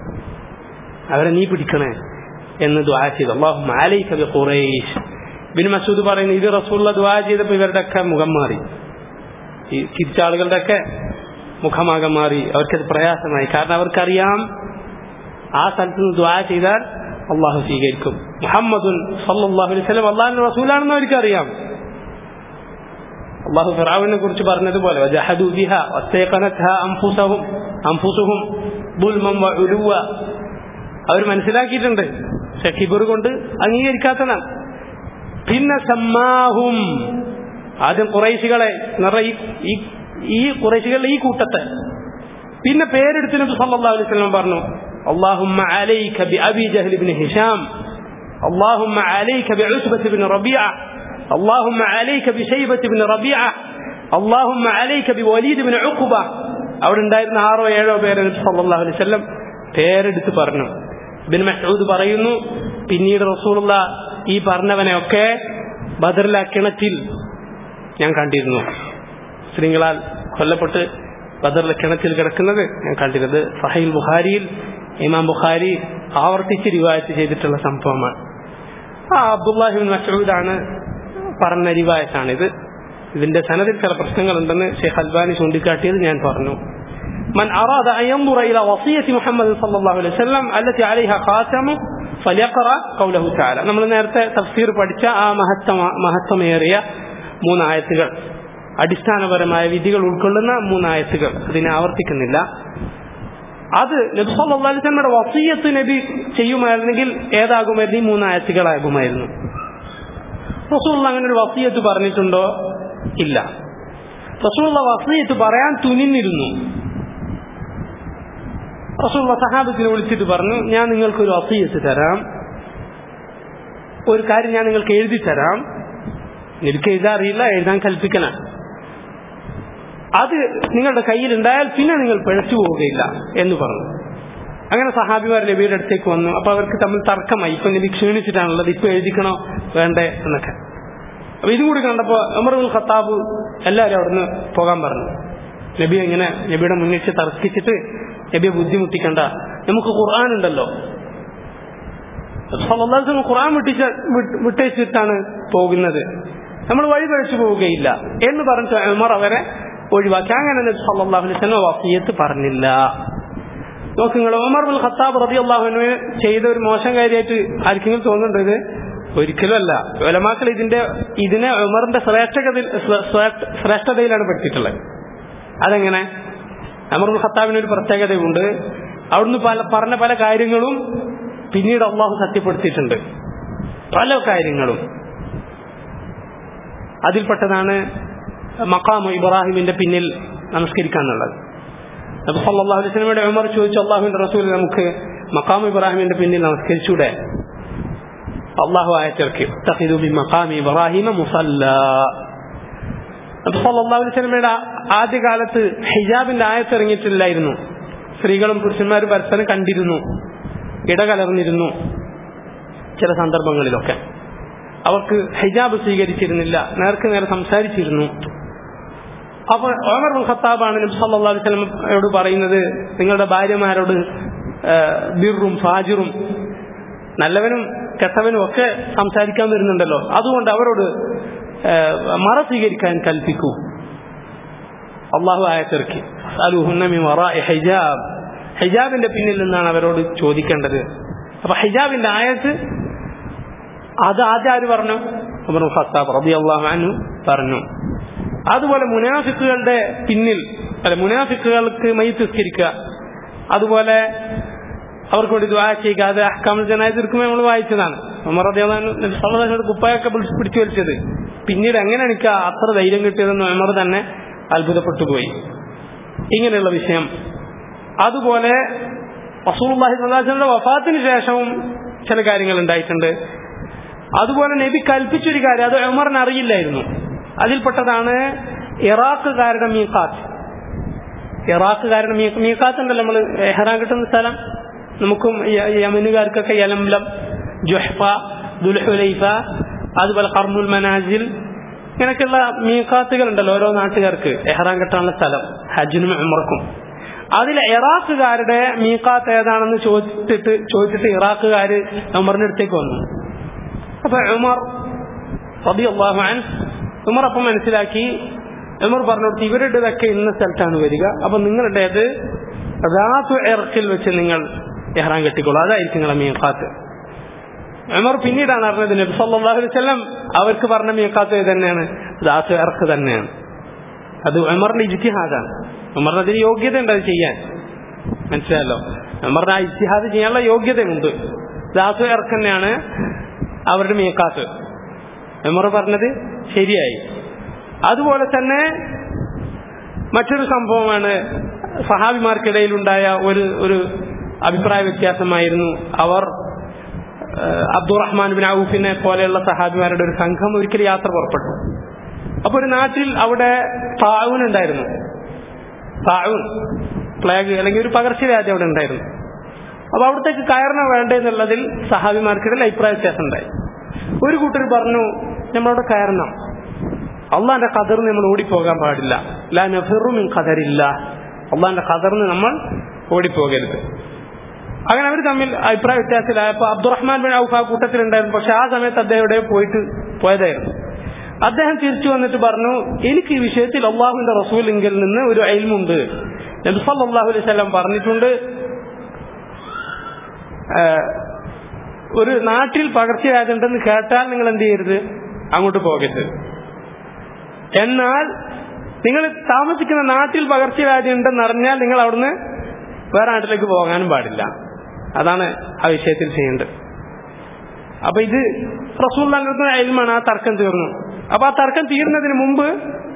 അവരെ നീ പിടിക്കണേ എന്ന് ദ്വാ ചെയ്തു അള്ളാഹു മാലൈക ബി ഖുറൈശ് ബിൻ മസൂദ് പറയുന്നു ഇത് റസൂള്ള ദ്വാ ചെയ്തപ്പോൾ ഇവരുടെ ഒക്കെ മുഖം മാറി ഈ തിരിച്ച ആളുകളുടെ ഒക്കെ മുഖമാകം മാറി അവർക്കത് പ്രയാസമായി കാരണം അവർക്കറിയാം ആ സ്ഥലത്ത് നിന്ന് ദ്വാ ചെയ്താൽ അള്ളാഹു സ്വീകരിക്കും മുഹമ്മദുൻ സല്ലല്ലാഹു അലൈഹി വസല്ലം അള്ളാഹിന്റെ റസൂലാണെന്ന് അവർക്കറിയാം അള്ളാഹു ഫിറാവിനെ കുറിച്ച് പറഞ്ഞതുപോലെ വജഹദു ബിഹ വസ്തയഖനത്ഹ അൻഫുസഹും അൻഫുസുഹും ദുൽമൻ വഉലുവ അവർ മനസ്സിലാക്കിയിട്ടുണ്ട് പക്ഷെ കിബർ കൊണ്ട് അംഗീകരിക്കാത്തതാണ് പിന്നെ സമ്മാഹും ആദ്യം കുറൈശികളെ നിറ ഈ ഈ കുറൈശികളുടെ ഈ കൂട്ടത്തെ പിന്നെ പേരെടുത്ത് നബി സല്ലല്ലാഹു അലൈഹി വസല്ലം പറഞ്ഞു اللهم عليك بأبي جهل بن هشام اللهم عليك بعتبة بن ربيعة اللهم عليك بشيبة بن ربيعة اللهم عليك بوليد بن عقبة അവിടെ ഉണ്ടായിരുന്ന ആറോ ഏഴോ പേരെ നബി സല്ലല്ലാഹു അലൈഹി വസല്ലം പേരെടുത്ത് പറഞ്ഞു ബിൻ മസ്ഊദ് പറയുന്നു പിന്നീട് റസൂലുള്ള ഈ പറഞ്ഞവനെയൊക്കെ ബദറിലെ കിണറ്റിൽ ഞാൻ കണ്ടിരുന്നു സ്ത്രീകളാൽ കൊല്ലപ്പെട്ട് ബദറിലെ കിണറ്റിൽ കിടക്കുന്നത് ഞാൻ കണ്ടിരുന്നത് സഹീൽ ബുഖാരിയിൽ ഇമാം ബുഖാരി ആവർത്തിച്ച് റിവായത്ത് ചെയ്തിട്ടുള്ള സംഭവമാണ് ആ അബ്ദുല്ലാഹിബിൻ മസൂദാണ് പറഞ്ഞ റിവായത്താണിത് ഇതിന്റെ സനദിൽ ചില പ്രശ്നങ്ങളുണ്ടെന്ന് ഷെയ്ഖ് അൽബാനി ചൂണ്ടിക്കാട്ടിയത് ഞാൻ പറഞ്ഞു من أراد أن ينظر إلى وصية محمد صلى الله عليه وسلم التي عليها خاتم ഫലിയഖറ കൗലഹു താല നമ്മൾ നേരത്തെ തഫ്സീർ പഠിച്ച ആ മഹത്വ മഹത്വമേറിയ മൂന്നായത്തുകൾ അടിസ്ഥാനപരമായ വിധികൾ ഉൾക്കൊള്ളുന്ന മൂന്നായത്തുകൾ അതിനെ ആവർത്തിക്കുന്നില്ല അത് നബി സല്ലല്ലാഹു അലൈഹി വസല്ലമയുടെ വസിയത്ത് നബി ചെയ്യുമായിരുന്നെങ്കിൽ ഏതാകുമായിരുന്നു ഈ മൂന്നായത്തുകളാകുമായിരുന്നു റസൂൽ അങ്ങനെ ഒരു വസിയത്ത് പറഞ്ഞിട്ടുണ്ടോ ഇല്ല റസൂള്ള വസിയത്ത് പറയാൻ തുനിഞ്ഞിരുന്നു റസൂള്ള സഹാബത്തിനെ വിളിച്ചിട്ട് പറഞ്ഞു ഞാൻ നിങ്ങൾക്കൊരു വസിയത്ത് തരാം ഒരു കാര്യം ഞാൻ നിങ്ങൾക്ക് എഴുതി തരാം എനിക്ക് എഴുതാൻ അറിയില്ല എഴുതാൻ കൽപ്പിക്കണം അത് നിങ്ങളുടെ കയ്യിൽ ഉണ്ടായാൽ പിന്നെ നിങ്ങൾ പിഴച്ചു പോവുകയില്ല എന്ന് പറഞ്ഞു അങ്ങനെ സഹാബിമാർ നബിയുടെ അടുത്തേക്ക് വന്നു അപ്പൊ അവർക്ക് തമ്മിൽ തർക്കമായി ഇപ്പൊ നബി ക്ഷീണിച്ചിട്ടാണുള്ളത് ഇപ്പൊ എഴുതിക്കണോ വേണ്ടേ എന്നൊക്കെ അപ്പൊ ഇതും കൂടി കണ്ടപ്പോ ഉമറുൽ ഖത്താബ് എല്ലാവരും അവിടുന്ന് പോകാൻ പറഞ്ഞു നബി ഇങ്ങനെ നബിയുടെ മുന്നിട്ട് തർക്കിച്ചിട്ട് നബിയെ ബുദ്ധിമുട്ടിക്കണ്ട നമുക്ക് ഖുർആൻ ഉണ്ടല്ലോ സല്ലല്ലാഹു ഖുർആൻ വിട്ടിച്ച വിട്ടേച്ചിട്ടാണ് പോകുന്നത് നമ്മൾ വഴി പഴിച്ചു പോവുകയില്ല എന്ന് പറഞ്ഞിട്ട് ഉമർ അവരെ ഒഴിവാക്കി അങ്ങനെ നബി സല്ലല്ലാഹു അലൈഹി വസല്ലം വസിയത്ത് പറഞ്ഞില്ല നോക്ക് നിങ്ങൾ ഉമർ ബിൻ ഖത്താബ് റളിയല്ലാഹുവിന് ചെയ്ത ഒരു മോശം കാര്യമായിട്ട് ആർക്കെങ്കിലും തോന്നുന്നുണ്ടോ ഇത് ഒരിക്കലുമല്ല ഒലമാക്കൾ ഇതിന്റെ ഇതിനെ ഉമറിന്റെ ശ്രേഷ്ഠതയിൽ ശ്രേഷ്ഠതയിലാണ് പെട്ടിട്ടുള്ളത് അതെങ്ങനെ ഉമർ ബിൻ ഖത്താബിന് ഒരു പ്രത്യേകതയുണ്ട് അവിടുന്ന് പല പറഞ്ഞ പല കാര്യങ്ങളും പിന്നീട് അള്ളാഹു സത്യപ്പെടുത്തിയിട്ടുണ്ട് പല കാര്യങ്ങളും അതിൽപ്പെട്ടതാണ് മക്കാമു ഇബ്രാഹിമിന്റെ പിന്നിൽ നമസ്കരിക്കാന്നുള്ളത് നബി സല്ലല്ലാഹു അലൈഹി വസല്ലമയുടെ ഉമർ ചോദിച്ചു അള്ളാഹുവിന്റെ റസൂൽ നമുക്ക് മക്കാമു ഇബ്രാഹിമിന്റെ പിന്നിൽ നമസ്കരിച്ചൂടെ അള്ളാഹു ആയത്തിറക്കി തഖിദു ബി മഖാമി ഇബ്രാഹിമ മുസല്ല നബി സല്ലല്ലാഹു അലൈഹി വസല്ലമയുടെ ആദ്യകാലത്ത് ഹിജാബിന്റെ ആയത്തിറങ്ങിയിട്ടില്ലായിരുന്നു സ്ത്രീകളും പുരുഷന്മാരും പരസ്പരം കണ്ടിരുന്നു ഇടകലർന്നിരുന്നു ചില സന്ദർഭങ്ങളിലൊക്കെ അവർക്ക് ഹിജാബ് സ്വീകരിച്ചിരുന്നില്ല നേർക്ക് നേരെ സംസാരിച്ചിരുന്നു അപ്പോൾ ഓമർ ബിൻ ഖത്താബാണ് നബി സല്ലല്ലാഹു അലൈഹി വസല്ലമയോട് പറയുന്നത് നിങ്ങളുടെ ഭാര്യമാരോട് ബിറും ഫാജിറും നല്ലവനും കെട്ടവനും ഒക്കെ സംസാരിക്കാൻ വരുന്നുണ്ടല്ലോ അതുകൊണ്ട് അവരോട് മറ സ്വീകരിക്കാൻ കൽപ്പിക്കൂ അള്ളാഹു ആയത്തിറക്കി ഹിജാബ് ഹിജാബിന്റെ പിന്നിൽ നിന്നാണ് അവരോട് ചോദിക്കേണ്ടത് അപ്പൊ ഹിജാബിന്റെ ആയത്ത് അത് ആദ്യം ആര് പറഞ്ഞു ഉമർ ഖത്താബ് റബി അള്ളാഹു പറഞ്ഞു അതുപോലെ മുനാഫിക്കുകളുടെ പിന്നിൽ അല്ല മുനാഫിക്കുകൾക്ക് മൈത്തിസ്കരിക്കുക അതുപോലെ അവർക്ക് വേണ്ടി ദ്വാ ചെയ്യുക അത് അഹ്കാമൽ ജനായത്തിരിക്കുമ്പോൾ നമ്മൾ വായിച്ചതാണ് ഉമർ അദ്ദേഹം കുപ്പായൊക്കെ പിടിച്ചു വലിച്ചത് പിന്നീട് എങ്ങനെ എനിക്ക് അത്ര ധൈര്യം കിട്ടിയതെന്ന് ഉമർ തന്നെ അത്ഭുതപ്പെട്ടു പോയി ഇങ്ങനെയുള്ള വിഷയം അതുപോലെ റസൂലുള്ളാഹി സ്വല്ലല്ലാഹു വഫാത്തിന് ശേഷവും ചില കാര്യങ്ങൾ ഉണ്ടായിട്ടുണ്ട് അതുപോലെ നബി കൽപ്പിച്ചൊരു കാര്യം അത് ഉമറിന് അറിയില്ലായിരുന്നു അതിൽപ്പെട്ടതാണ് ഇറാഖുകാരുടെ മീക്കാത്ത് ഇറാഖുകാരുടെ മീക്കാത്ത് ഉണ്ടല്ലോ നമ്മൾ എഹ്റാൻ കിട്ടുന്ന സ്ഥലം നമുക്കും യമനുകാർക്കൊക്കെ യലംലം ജുഹ്ഫ ദുൽഹുലൈഫ അതുപോലെ കർമുൽ മനാസിൽ ഇങ്ങനെയൊക്കെയുള്ള മീക്കാത്തുകൾ ഉണ്ടല്ലോ ഓരോ നാട്ടുകാർക്ക് എഹ്റാൻ കെട്ടാനുള്ള സ്ഥലം ഹജ്ജിനും ഉമർക്കും അതിൽ ഇറാഖുകാരുടെ മീക്കാത്ത് ഏതാണെന്ന് ചോദിച്ചിട്ട് ചോദിച്ചിട്ട് ഇറാഖുകാര് ഉമറിന്റെ അടുത്തേക്ക് വന്നു അപ്പൊ ഉമർ റബിഅള്ളാഹു അൻ ഉമർ അപ്പം മനസ്സിലാക്കി ഉമർ പറഞ്ഞു ഇവരുടേതൊക്കെ ഇന്ന സ്ഥലത്താണ് വരിക അപ്പൊ നിങ്ങളുടേത് റാത്തു ഇറക്കിൽ വെച്ച് നിങ്ങൾ എഹ്റാൻ കെട്ടിക്കോളൂ അതായിരിക്കും നിങ്ങളെ മീക്കാത്ത് ഉമർ പിന്നീടാണ് അറിഞ്ഞത് നബി സല്ലല്ലാഹു അലൈഹി വസല്ലം അവർക്ക് പറഞ്ഞ മീക്കാത്ത് തന്നെയാണ് റാത്തു ഇറക്ക് തന്നെയാണ് അത് ഉമറിന്റെ ഇജ്തിഹാദാണ് ഉമറിന് അതിന് യോഗ്യത ഉണ്ട് അത് ചെയ്യാൻ മനസ്സിലായല്ലോ ഉമറിന് ആ ഇജ്തിഹാദ് ചെയ്യാനുള്ള യോഗ്യതയുണ്ട് റാത്തു ഇറക്ക് തന്നെയാണ് അവരുടെ മീക്കാത്ത് ഉമർ പറഞ്ഞത് ശരിയായി അതുപോലെ തന്നെ മറ്റൊരു സംഭവമാണ് സഹാബിമാർക്കിടയിലുണ്ടായ ഒരു ഒരു അഭിപ്രായ വ്യത്യാസമായിരുന്നു അവർ അബ്ദുറഹ്മാൻ ബിൻ ഔഫിനെ പോലെയുള്ള സഹാബിമാരുടെ ഒരു സംഘം ഒരിക്കൽ യാത്ര പുറപ്പെട്ടു അപ്പൊ ഒരു നാട്ടിൽ അവിടെ താഴൂൻ ഉണ്ടായിരുന്നു താഴൂൻ പ്ലേഗ് അല്ലെങ്കിൽ ഒരു പകർച്ചവ്യാധി അവിടെ ഉണ്ടായിരുന്നു അപ്പൊ അവിടത്തേക്ക് കയറണ വേണ്ടെന്നുള്ളതിൽ സഹാബിമാർക്കിടയിൽ അഭിപ്രായ വ്യത്യാസം ഉണ്ടായി ഒരു കൂട്ടർ പറഞ്ഞു നമ്മളവിടെ കയറണം അള്ളാന്റെ ഖദറിന് നമ്മൾ ഓടിപ്പോകാൻ പാടില്ല ലാ നഫിറുമിൻ ഖദറില്ല അള്ളാന്റെ ഖദറിന് നമ്മൾ ഓടിപ്പോകരുത് അങ്ങനെ അവർ തമ്മിൽ അഭിപ്രായ വ്യത്യാസത്തിലായപ്പോൾ അബ്ദുറഹ്മാൻ ബിൻ ഔഫ് ആ കൂട്ടത്തിലുണ്ടായിരുന്നു പക്ഷെ ആ സമയത്ത് അദ്ദേഹം ഇവിടെ പോയിട്ട് പോയതായിരുന്നു അദ്ദേഹം തിരിച്ചു വന്നിട്ട് പറഞ്ഞു എനിക്ക് ഈ വിഷയത്തിൽ അള്ളാഹുവിന്റെ റസൂലിങ്കിൽ നിന്ന് ഒരു അയൽമുണ്ട് നബിസല്ലാഹു അലൈഹി സ്വലം പറഞ്ഞിട്ടുണ്ട് ഒരു നാട്ടിൽ പകർച്ചവ്യാധി ഉണ്ടെന്ന് കേട്ടാൽ നിങ്ങൾ എന്ത് ചെയ്യരുത് അങ്ങോട്ട് പോകരുത് എന്നാൽ നിങ്ങൾ താമസിക്കുന്ന നാട്ടിൽ പകർച്ചവ്യാധി ഉണ്ടെന്ന് അറിഞ്ഞാൽ നിങ്ങൾ അവിടുന്ന് വേറെ നാട്ടിലേക്ക് പോകാനും പാടില്ല അതാണ് ആ വിഷയത്തിൽ ചെയ്യേണ്ടത് അപ്പൊ ഇത് റസൂള്ളാന്റെ അയൽമാണ് ആ തർക്കം തീർന്നു അപ്പൊ ആ തർക്കം തീർന്നതിന് മുമ്പ്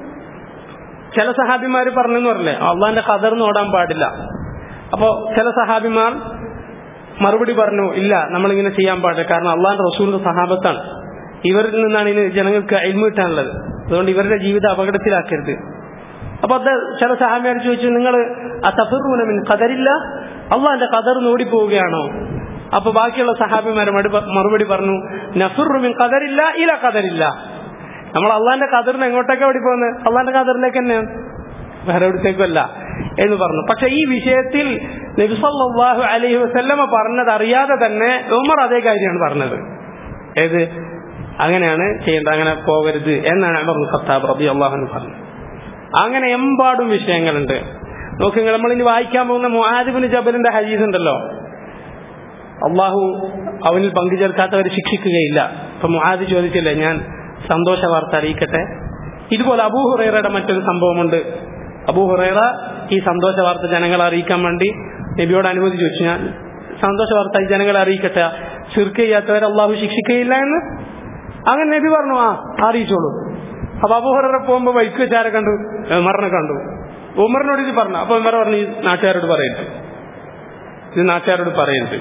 ചില സഹാബിമാർ പറഞ്ഞെന്ന് പറഞ്ഞില്ലേ അള്ളാന്റെ ഖദർന്ന് ഓടാൻ പാടില്ല അപ്പോ ചില സഹാബിമാർ മറുപടി പറഞ്ഞു ഇല്ല നമ്മളിങ്ങനെ ചെയ്യാൻ പാടില്ല കാരണം അള്ളാന്റെ റസൂലിന്റെ സഹാബത്താണ് ഇവരിൽ നിന്നാണ് ഇനി ജനങ്ങൾക്ക് അയൽമ കിട്ടാനുള്ളത് അതുകൊണ്ട് ഇവരുടെ ജീവിതം അപകടത്തിലാക്കരുത് അപ്പൊ അത് ചില സഹാബിമാർ ചോദിച്ചു നിങ്ങൾ അസഫിറുനമിൻ ഖദറില്ല അള്ളാന്റെ ഖദർ ഓടിപ്പോവുകയാണോ അപ്പൊ ബാക്കിയുള്ള സഹാബിമാർ മറുപടി പറഞ്ഞു നഫുറുമിൻ ഖദറില്ല ഇല ഖദറില്ല നമ്മൾ അള്ളാന്റെ ഖദറിന് എങ്ങോട്ടൊക്കെ ഓടി പോകുന്നത് അള്ളാന്റെ ഖദറിലേക്ക് തന്നെയാണ് വേറെ എവിടത്തേക്കല്ല എന്ന് പറഞ്ഞു പക്ഷെ ഈ വിഷയത്തിൽ നബിസല്ലാഹു അലൈഹി വസല്ലമ പറഞ്ഞത് അറിയാതെ തന്നെ ഉമർ അതേ കാര്യമാണ് പറഞ്ഞത് ഏത് അങ്ങനെയാണ് ചെയ്യേണ്ടത് അങ്ങനെ പോകരുത് എന്നാണ് അമർ ഖത്താബ് റബി അള്ളാഹു പറഞ്ഞത് അങ്ങനെ എമ്പാടും വിഷയങ്ങളുണ്ട് നോക്കുക നമ്മൾ ഇനി വായിക്കാൻ പോകുന്ന മുഹാദിബിന് ജബലിന്റെ ഹരീസ് ഉണ്ടല്ലോ അള്ളാഹു അവനിൽ പങ്കുചേർക്കാത്തവരെ ശിക്ഷിക്കുകയില്ല ഇപ്പൊ മുഹാദ് ചോദിച്ചില്ലേ ഞാൻ സന്തോഷ വാർത്ത അറിയിക്കട്ടെ ഇതുപോലെ അബൂഹുറയുടെ മറ്റൊരു സംഭവമുണ്ട് അബൂഹുറൈറ ഈ സന്തോഷ വാർത്ത ജനങ്ങളെ അറിയിക്കാൻ വേണ്ടി നബിയോട് അനുമതി ചോദിച്ചു ഞാൻ സന്തോഷ വാർത്ത ഈ ജനങ്ങളെ അറിയിക്കട്ടെ ശിർക്ക് ചെയ്യാത്തവരെ അള്ളാഹു ശിക്ഷിക്കുകയില്ല എന്ന് അങ്ങനെ നബി പറഞ്ഞു ആ അറിയിച്ചോളൂ അപ്പൊ അബൂഹുറ പോകുമ്പോ ബൈക്ക് വെച്ചാരെ കണ്ടു ഉമറിനെ കണ്ടു ഉമറിനോട് ഇത് പറഞ്ഞു അപ്പൊ ഉമർ പറഞ്ഞു ഈ നാട്ടുകാരോട് പറയരുത് ഇത് നാട്ടുകാരോട് പറയരുത്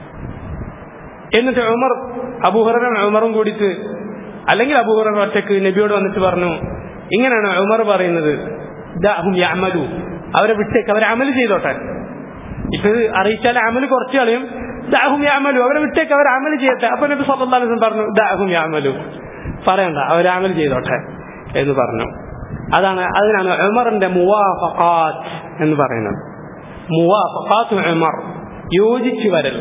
എന്നിട്ട് ഉമർ അബൂഹുറനും ഉമറും കൂടിയിട്ട് അല്ലെങ്കിൽ അബൂഹുറൻ ഒറ്റക്ക് നബിയോട് വന്നിട്ട് പറഞ്ഞു ഇങ്ങനെയാണ് ഉമർ പറയുന്നത് ദാഹും യാമലു അവരെ വിട്ടേക്ക് അവരെ അമല് ചെയ്തോട്ടെ ഇപ്പൊ ഇത് അറിയിച്ചാൽ അമല് കുറച്ച് കളയും ദാഹും യാമലു അവരെ വിട്ടേക്ക് അവർ അമല് ചെയ്യട്ടെ അപ്പൊ നബി സല്ലാസ് പറഞ്ഞു ദാഹും യാമലു പറയണ്ട അവർ അമല് ചെയ്തോട്ടെ എന്ന് പറഞ്ഞു അതാണ് അതിനാണ് ഉമറിന്റെ മുവാഫാത്ത് എന്ന് പറയുന്നത് മുവാഫാത്ത് ഉമർ യോജിച്ചു വരൽ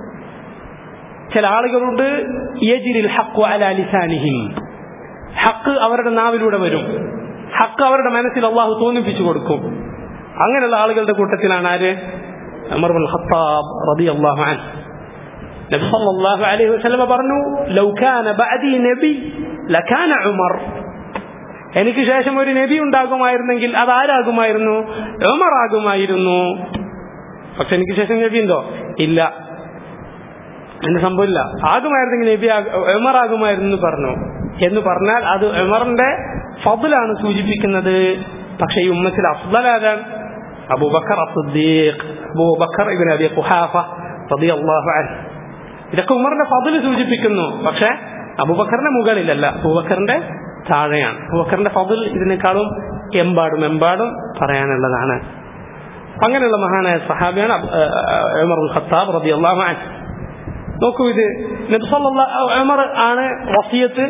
ചില ആളുകളുണ്ട് യജിരിൽ ഹക്കു അല ലിസാനിഹിം ഹക്ക് അവരുടെ നാവിലൂടെ വരും ഹക്ക് അവരുടെ മനസ്സിൽ അള്ളാഹു തോന്നിപ്പിച്ചു കൊടുക്കും അങ്ങനെയുള്ള ആളുകളുടെ കൂട്ടത്തിലാണ് ആര് ഉമർ ബിൻ ഖത്താബ് റളിയല്ലാഹു അൻഹു നബി സല്ലല്ലാഹു അലൈഹി വസല്ലം പറഞ്ഞു ലൗ കാന ബഅദി നബി ലകാന ഉമർ എനിക്ക് ശേഷം ഒരു നബി ഉണ്ടാകുമായിരുന്നെങ്കിൽ അത് ആരാകുമായിരുന്നു ഉമർ ആകുമായിരുന്നു പക്ഷെ എനിക്ക് ശേഷം നബി ഉണ്ടോ ഇല്ല എന്ന് സംഭവമില്ല ആകുമായിരുന്നെങ്കിൽ നബി ഉമർ ആകുമായിരുന്നു എന്ന് പറഞ്ഞു എന്ന് പറഞ്ഞാൽ അത് ഉമറിന്റെ ഫضലാണ് സൂചിപ്പിക്കുന്നത് പക്ഷെ ഈ ഉമ്മത്തിൽ അഫ്ദൽ ആരാണ് അബൂബക്കർ അസുദ്ദീഖ് അബൂബക്കർ ഇബിൻ അബി ഖുഹാഫ റളിയല്ലാഹു അൻഹു ഇതൊക്കെ ഉമറിന്റെ ഫضൽ സൂചിപ്പിക്കുന്നു പക്ഷെ അബൂബക്കറിന്റെ മുകളിലല്ല അബൂബക്കറിന്റെ താഴെയാണ് അബൂബക്കറിന്റെ ഫضൽ ഇതിനേക്കാളും എമ്പാടും എമ്പാടും പറയാനുള്ളതാണ് അങ്ങനെയുള്ള മഹാനായ സഹാബിയാണ് ഉമർ ഖത്താബ് റളിയല്ലാഹു അൻഹു നോക്കൂ ഇത് ഉമർ ആണ് വസിയത്ത്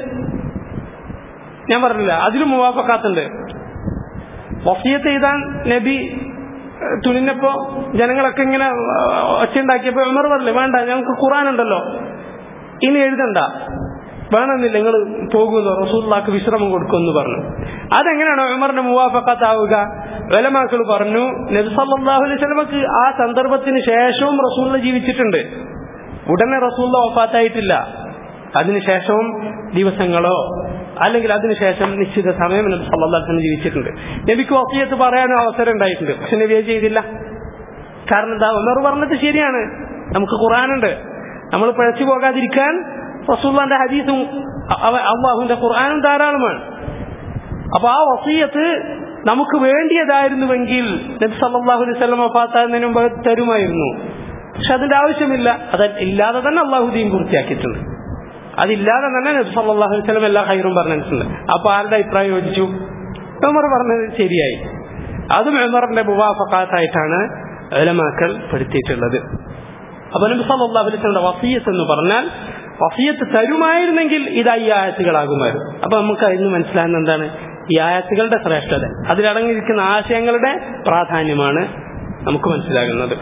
ഞാൻ പറഞ്ഞില്ല അതിലും മുവാഫക്കാത്തുണ്ട് വസിയത്ത് എഴുതാൻ നബി തുനിഞ്ഞപ്പോ ജനങ്ങളൊക്കെ ഇങ്ങനെ ഒച്ചയുണ്ടാക്കിയപ്പോ ഉമർ പറഞ്ഞില്ലേ വേണ്ട ഞങ്ങൾക്ക് ഖുറാൻ ഉണ്ടല്ലോ ഇനി എഴുതണ്ട വേണമെന്നില്ല നിങ്ങൾ പോകുന്നു റസൂല്ലാക്ക് വിശ്രമം കൊടുക്കുമെന്ന് പറഞ്ഞു അതെങ്ങനെയാണ് ഉമറിന്റെ മുവാഫക്കാത്താവുക വെലമാക്കൾ പറഞ്ഞു നബി സല്ലാഹു അലൈഹി സ്വലമക്ക് ആ സന്ദർഭത്തിന് ശേഷവും റസൂല്ല ജീവിച്ചിട്ടുണ്ട് ഉടനെ റസൂല്ല ഒഫാത്തായിട്ടില്ല അതിനുശേഷവും ദിവസങ്ങളോ അല്ലെങ്കിൽ അതിനുശേഷം നിശ്ചിത സമയം നബി സല്ലാഹുലിന് ജീവിച്ചിട്ടുണ്ട് നബിക്ക് വസിയത്ത് പറയാനും അവസരം ഉണ്ടായിട്ടുണ്ട് പക്ഷെ നബി ചെയ്തില്ല കാരണം എന്താ ഉമർ പറഞ്ഞത് ശരിയാണ് നമുക്ക് ഖുറാനുണ്ട് നമ്മൾ പിഴച്ചു പോകാതിരിക്കാൻ റസൂല്ലാന്റെ ഹദീസും അള്ളാഹുന്റെ ഖുർആാനും ധാരാളമാണ് അപ്പൊ ആ വസീയത്ത് നമുക്ക് വേണ്ടിയതായിരുന്നുവെങ്കിൽ നബി സല്ലാഹു അലൈഹി സ്വലം വഫാത്താകുന്നതിന് മുമ്പ് തരുമായിരുന്നു പക്ഷെ അതിന്റെ ആവശ്യമില്ല അത് ഇല്ലാതെ തന്നെ അള്ളാഹുദീൻ പൂർത്തിയാക്കിയിട്ടുണ്ട് അതില്ലാതെ തന്നെ നബി സല്ലാഹു അലൈഹി സ്വലം എല്ലാ ഹൈറും പറഞ്ഞിട്ടുണ്ട് അപ്പൊ ആരുടെ അഭിപ്രായം യോജിച്ചു ഉമർ പറഞ്ഞത് ശരിയായി അതും ഉമറിന്റെ മുവാഫക്കാത്തായിട്ടാണ് ഉലമാക്കൾ പെടുത്തിയിട്ടുള്ളത് അപ്പൊ നബി സല്ലാഹു അലൈഹി സ്വലം വസീയത്ത് എന്ന് പറഞ്ഞാൽ വസീയത്ത് തരുമായിരുന്നെങ്കിൽ ഇത് ഈ ആയത്തുകളാകുമായിരുന്നു അപ്പൊ നമുക്ക് അതിന് മനസ്സിലാകുന്ന എന്താണ് ഈ ആയത്തുകളുടെ ശ്രേഷ്ഠത അതിലടങ്ങിയിരിക്കുന്ന ആശയങ്ങളുടെ പ്രാധാന്യമാണ് നമുക്ക് മനസ്സിലാകുന്നത്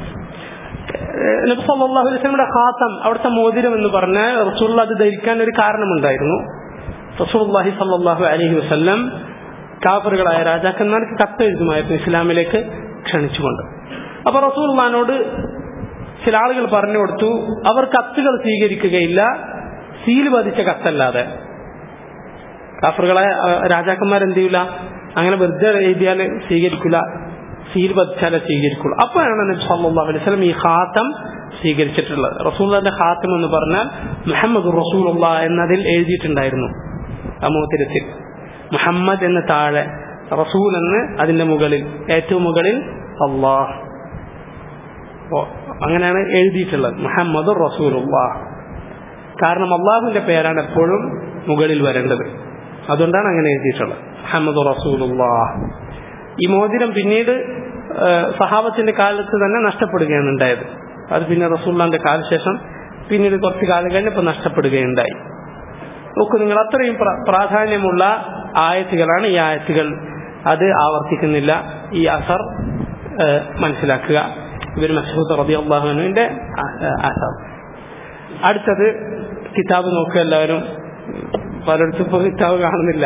നബി സല്ലല്ലാഹു അലൈഹി വസല്ലമയുടെ ഖാത്തം അവിടുത്തെ മോതിരം എന്ന് പറഞ്ഞാൽ റസൂൽ അത് ധരിക്കാൻ ഒരു കാരണമുണ്ടായിരുന്നു റസൂലുള്ളാഹി സല്ലല്ലാഹു അലൈഹി വസല്ലം കാഫറുകളായ രാജാക്കന്മാർക്ക് കത്തെഴുതുമായിരുന്നു ഇസ്ലാമിലേക്ക് ക്ഷണിച്ചുകൊണ്ട് അപ്പൊ റസൂൽമാനോട് ചില ആളുകൾ പറഞ്ഞു കൊടുത്തു അവർ കത്തുകൾ സ്വീകരിക്കുകയില്ല സീൽ പതിച്ച കത്തല്ലാതെ കാഫറുകളെ രാജാക്കന്മാരെന്ത് ചെയ്യൂല അങ്ങനെ വെറുതെ എഴുതിയാൽ സ്വീകരിക്കില്ല സീൽ പതിച്ചാലേ സ്വീകരിക്കുള്ളൂ അപ്പോഴാണ് നബി സല്ലല്ലാഹു അലൈഹി വസല്ലം ഈ ഖാത്തം സ്വീകരിച്ചിട്ടുള്ളത് റസൂലിന്റെ ഖാത്തം എന്ന് പറഞ്ഞാൽ മുഹമ്മദ് റസൂലുള്ള എന്നതിൽ എഴുതിയിട്ടുണ്ടായിരുന്നു ആ മോതിരത്തിൽ മുഹമ്മദ് എന്ന് താഴെ റസൂൽ എന്ന് അതിന്റെ മുകളിൽ ഏറ്റവും മുകളിൽ അള്ളാഹ് അങ്ങനെയാണ് എഴുതിയിട്ടുള്ളത് മുഹമ്മദ് റസൂലുള്ള കാരണം അള്ളാഹുവിന്റെ പേരാണ് എപ്പോഴും മുകളിൽ വരേണ്ടത് അതുകൊണ്ടാണ് അങ്ങനെ എഴുതിയിട്ടുള്ളത് മുഹമ്മദ് റസൂലുള്ള ഈ മോതിരം പിന്നീട് സഹാബത്തിന്റെ കാലത്ത് തന്നെ നഷ്ടപ്പെടുകയാണ് ഉണ്ടായത് അത് പിന്നെ റസൂള്ളാന്റെ കാലശേഷം പിന്നീട് കുറച്ച് കാലം കഴിഞ്ഞപ്പോൾ നഷ്ടപ്പെടുകയുണ്ടായി നോക്കൂ നിങ്ങൾ അത്രയും പ്രാധാന്യമുള്ള ആയത്തുകളാണ് ഈ ആയത്തുകൾ അത് ആവർത്തിക്കുന്നില്ല ഈ അസർ മനസ്സിലാക്കുക ഇവർ മസൂദ് റബി അള്ളാഹുവിന്റെ അസർ അടുത്തത് കിതാബ് നോക്കുക എല്ലാവരും പലയിടത്തും ഇപ്പോൾ കിതാബ് കാണുന്നില്ല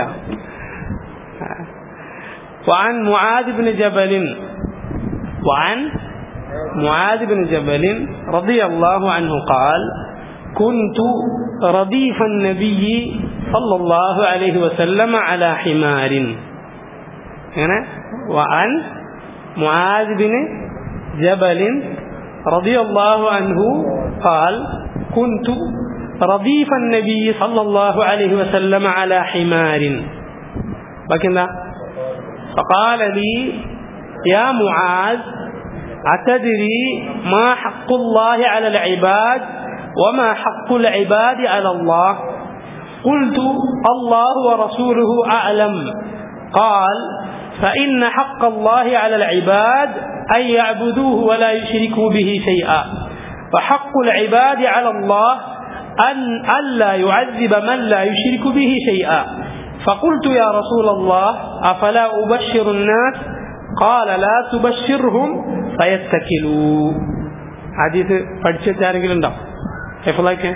وعن معاذ بن جبل وعن معاذ بن جبل رضي الله عنه قال كنت رديف النبي صلى الله عليه وسلم على حمار هنا وعن معاذ بن جبل رضي الله عنه قال كنت رديف النبي صلى الله عليه وسلم على حمار لكن فقال لي يا معاذ أتدري ما حق الله على العباد وما حق العباد على الله قلت الله ورسوله أعلم قال فإن حق الله على العباد أن يعبدوه ولا يشركوا به شيئا وحق العباد على الله أن ألا يعذب من لا يشرك به شيئا فقلت يا رسول الله أفلا أبشر الناس قال لا تبشرهم فيتكلوا حديث പഠിച്ചിട്ട് ആരെങ്കിലും ഉണ്ടോ ഹെഫലാക്ക്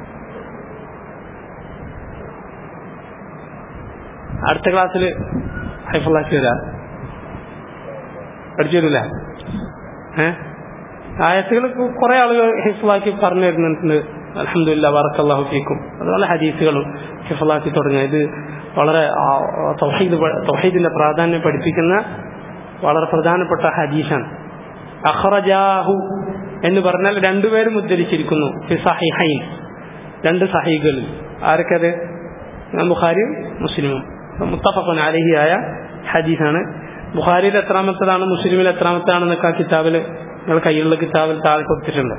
അടുത്ത ക്ലാസ്സിൽ ഹൈഫലാക്കി വരാ പഠിച്ചു വരില്ല ഏ ആയത്തുകൾ കുറെ ആളുകൾ ഹിഫലാക്കി പറഞ്ഞു തരുന്നുണ്ട് അലഹമില്ല വറക്കല്ലാഹു ഫീക്കും അതുപോലെ ഹദീസുകളും ഹിഫലാക്കി തുടങ്ങിയ ഇത് വളരെ തൗഹീദ് തൗഹീദിന്റെ പ്രാധാന്യം പഠിപ്പിക്കുന്ന വളരെ പ്രധാനപ്പെട്ട ഹദീസാണ് അഖ്റജാഹു എന്ന് പറഞ്ഞാൽ രണ്ടുപേരും ഉദ്ധരിച്ചിരിക്കുന്നു സഹിഹൈൻ രണ്ട് സഹീകളിൽ ആരൊക്കെ ബുഖാരിയും മുസ്ലിമും മുത്തഫഖുൻ അലഹിയായ ഹദീസാണ് ബുഖാരിയിൽ എത്രാമത്തതാണ് മുസ്ലിമിൽ എത്രാമത്താണെന്നൊക്കെ ആ കിതാബിൽ നിങ്ങൾ കയ്യിലുള്ള കിതാബിൽ താഴെ കൊടുത്തിട്ടുണ്ട്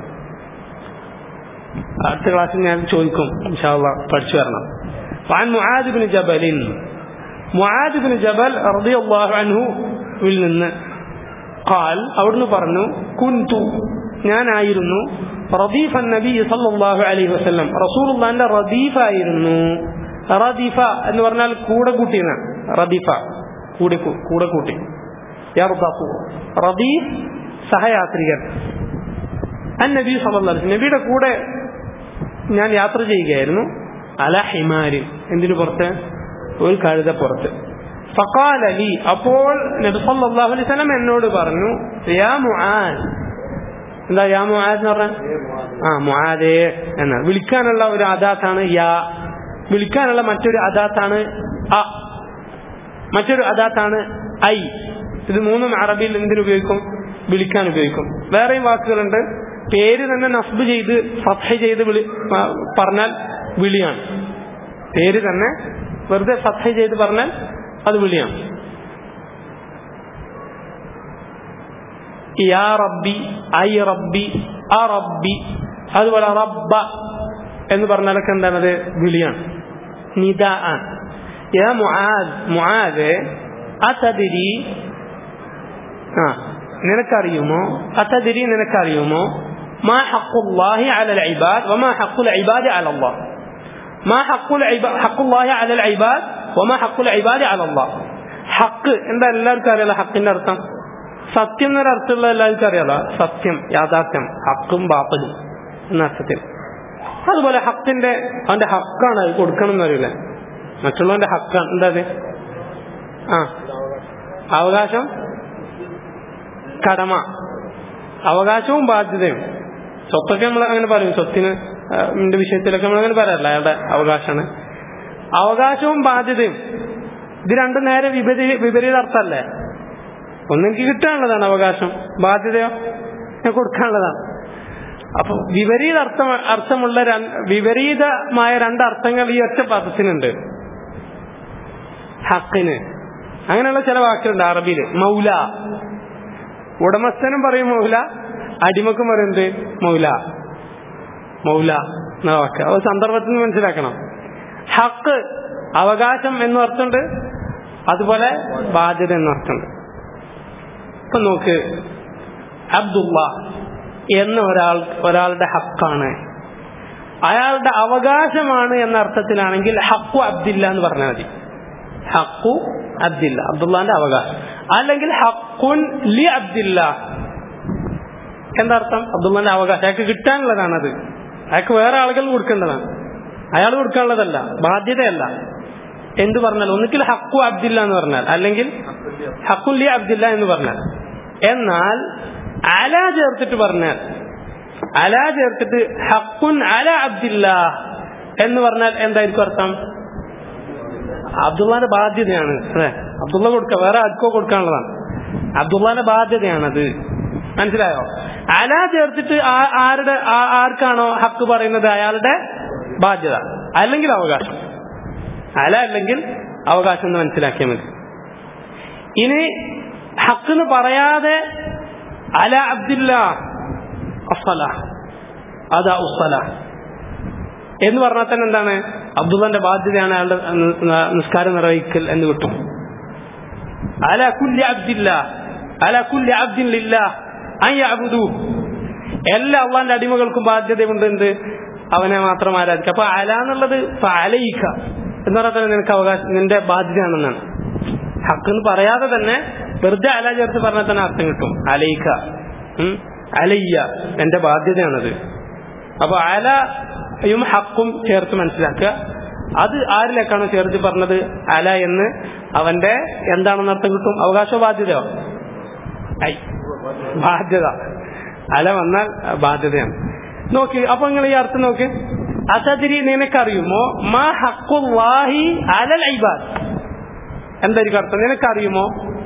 അടുത്ത ക്ലാസ്സിൽ ഞാൻ ചോദിക്കും ഇൻഷാല്ല പഠിച്ചു വരണം وعن معاذ بن جبل معاذ بن جبل رضي الله عنه വിൽ നിന്ന് قال അവിടുന്ന് പറഞ്ഞു കുന്തു ഞാനായിരുന്നു റദീഫ നബി സല്ലല്ലാഹു അലൈഹി വസല്ലം റസൂലുള്ളാന്റെ റദീഫ ആയിരുന്നു റദീഫ എന്ന് പറഞ്ഞാൽ കൂടെ കൂട്ടിയെന്ന റദീഫ കൂടെ കൂടെ കൂട്ടി റദീഫ് സഹയാത്രികൻ അൻ നബി സല്ലല്ലാഹു അലൈഹി നബിയുടെ കൂടെ ഞാൻ യാത്ര ചെയ്യുകയായിരുന്നു അല ഹിമാരി എന്തിനു പുറത്ത് ഒരു കഴുത പുറത്ത് ഫഖാൽ അലി അപ്പോൾ നബി സല്ലല്ലാഹു അലൈഹി വസല്ലം എന്നോട് പറഞ്ഞു യാ മുആദ് എന്താ യാ മുആദ് എന്ന് പറഞ്ഞ ആ മുആദേ എന്ന വിളിക്കാനുള്ള ഒരു അദാത്താണ് യാ വിളിക്കാനുള്ള മറ്റൊരു അദാത്താണ് അ മറ്റൊരു അദാത്താണ് ഐ ഇത് മൂന്നും അറബിയിൽ എന്തിനുപയോഗിക്കും വിളിക്കാൻ ഉപയോഗിക്കും വേറെയും വാക്കുകളുണ്ട് പേര് തന്നെ നസ്ബ് ചെയ്ത് ഫത്ഹ ചെയ്ത് വിളി പറഞ്ഞാൽ വിളിയാണ് പേര് തന്നെ വെറുതെ ഫത്ഹ ചെയ്ത് പറഞ്ഞാൽ അത് വിളിയാണ് യാ റബ്ബി ഐ റബ്ബി അ റബ്ബി അതുപോലെ റബ്ബ എന്ന് പറഞ്ഞാലൊക്കെ എന്താണത് വിളിയാണ് നിദ യാ മുആദ് മുആദ് അതദിരി ആ നിനക്കറിയുമോ അതദിരി നിനക്കറിയുമോ ما حق الله على العباد وما حق العباد على الله ما حق العباد حق الله على العباد وما حق العباد على الله ഹക്ക് എന്താ എല്ലാവർക്കും അറിയാലോ ഹക്കിന്റെ അർത്ഥം സത്യം എന്നൊരു അർത്ഥമുള്ള എല്ലാവർക്കും അറിയാലോ സത്യം യാഥാർത്ഥ്യം ഹക്കും ബാപ്പലും എന്ന അർത്ഥത്തിൽ അതുപോലെ ഹക്കിന്റെ അവന്റെ ഹക്കാണ് അത് കൊടുക്കണം എന്നറിയില്ല മറ്റുള്ളവന്റെ ഹക്കാണ് എന്താ അത് ആ അവകാശം കടമ അവകാശവും ബാധ്യതയും സ്വത്തൊക്കെ നമ്മൾ അങ്ങനെ പറയും സ്വത്തിന് ആ, ന്റെ വിഷയത്തിലൊക്കെ നമ്മൾ അങ്ങനെ പറയാറില്ല അയാളുടെ അവകാശമാണ് അവകാശവും ബാധ്യതയും ഇത് രണ്ടും നേരെ വിപരീത വിപരീത അർത്ഥമല്ലേ ഒന്നെനിക്ക് കിട്ടാനുള്ളതാണ് അവകാശം ബാധ്യതയോ ഞാൻ കൊടുക്കാനുള്ളതാണ് അപ്പൊ വിപരീത അർത്ഥം അർത്ഥമുള്ള രണ്ട്- വിപരീതമായ രണ്ട് അർത്ഥങ്ങൾ ഈ ഒറ്റ പദത്തിനുണ്ട് ഹക്കിന് അങ്ങനെയുള്ള ചില വാക്കുകളുണ്ട് അറബിയില് മൗല ഉടമസ്ഥനും പറയും മൗല അടിമക്കും പറയുന്നത് മൗല മൗല എന്ന വാക്ക് അത് സന്ദർഭത്തിൽ നിന്ന് മനസ്സിലാക്കണം ഹക്ക് അവകാശം എന്ന് അർത്ഥമുണ്ട് അതുപോലെ ബാധ്യത എന്ന് അർത്ഥമുണ്ട് ഇപ്പൊ നോക്ക് അബ്ദുള്ള എന്ന ഒരാൾ ഒരാളുടെ ഹക്കാണ് അയാളുടെ അവകാശമാണ് എന്ന അർത്ഥത്തിലാണെങ്കിൽ ഹക്കു അബ്ദില്ല എന്ന് പറഞ്ഞാൽ മതി ഹക്കു അബ്ദില്ല അബ്ദുള്ളാന്റെ അവകാശം അല്ലെങ്കിൽ ഹക്കുൻ ലി അബ്ദില്ല എന്താർത്ഥം അബ്ദുള്ളാന്റെ അവകാശം അയാൾക്ക് കിട്ടാനുള്ളതാണത് അയാൾക്ക് വേറെ ആളുകൾ കൊടുക്കേണ്ടതാണ് അയാൾ കൊടുക്കാനുള്ളതല്ല ബാധ്യതയല്ല എന്ത് പറഞ്ഞാൽ ഒന്നുകിൽ ഹക്കു അബ്ദില്ല എന്ന് പറഞ്ഞാൽ അല്ലെങ്കിൽ ഹക്കുൻ ലി അബ്ദില്ല എന്ന് പറഞ്ഞാൽ എന്നാൽ അല ചേർത്തിട്ട് പറഞ്ഞാൽ അല ചേർത്തിട്ട് ഹക്കുൻ അല അബ്ദില്ല എന്ന് പറഞ്ഞാൽ എന്തായിരിക്കും അർത്ഥം അബ്ദുള്ളാന്റെ ബാധ്യതയാണ് അതെ അബ്ദുള്ള കൊടുക്ക വേറെ ആർക്കോ കൊടുക്കാനുള്ളതാണ് അബ്ദുള്ളാന്റെ ബാധ്യതയാണത് മനസ്സിലായോ അല ചേർത്തിട്ട് ആ- ആരുടെ ആ- ആർക്കാണോ ഹക്ക് പറയുന്നത് അയാളുടെ ബാധ്യത അല്ലെങ്കിൽ അവകാശം അല അല്ലെങ്കിൽ അവകാശം എന്ന് മനസ്സിലാക്കിയാൽ മതി ഇനി ഹക്ക് എന്ന് പറയാതെ അല അബ്ദില്ല അഫല അതാ ഉസ്സല എന്ന് പറഞ്ഞാൽ തന്നെ എന്താണ് അബ്ദുള്ളന്റെ ബാധ്യതയാണ് അയാളുടെ നി- ന- നിസ്കാരം നിർവഹിക്കൽ എന്ന് കിട്ടും അല കുല്യ അബ്ദില്ല അല കുല്യ അബ്ദില്ല അയ്യബുദു എല്ലാ അള്ളാന്റെ അടിമകൾക്കും ബാധ്യതയുണ്ട് എന്ത് അവനെ മാത്രം ആരാധിക്കുക അപ്പൊ അല എന്നുള്ളത് അലയിക്ക എന്ന് പറഞ്ഞാൽ തന്നെ നിനക്ക് അവകാശം നിന്റെ ബാധ്യതയാണെന്നാണ് ഹക്ക് എന്ന് പറയാതെ തന്നെ വെറുതെ അല ചേർത്ത് പറഞ്ഞാൽ തന്നെ അർത്ഥം കിട്ടും അലയിക്ക ഉം. അലയ്യ എന്റെ ബാധ്യതയാണത് അപ്പൊ അലയും ഹക്കും ചേർത്ത് മനസ്സിലാക്കുക അത് ആരിലേക്കാണ് ചേർത്ത് പറഞ്ഞത് അല എന്ന് അവന്റെ എന്താണെന്ന് അർത്ഥം കിട്ടും അവകാശ ബാധ്യതയോ ഐ ബാധ്യത അല വന്നാൽ ബാധ്യതയാണ് നോക്കി അപ്പൊ നിങ്ങൾ ഈ അർത്ഥം നോക്ക് അസതിരി നിനക്കറിയുമോ മാ ഹക്കുല്ലാഹി അലൽ ഐബാദ് എന്തായിരിക്കും അർത്ഥം നിനക്കറിയുമോ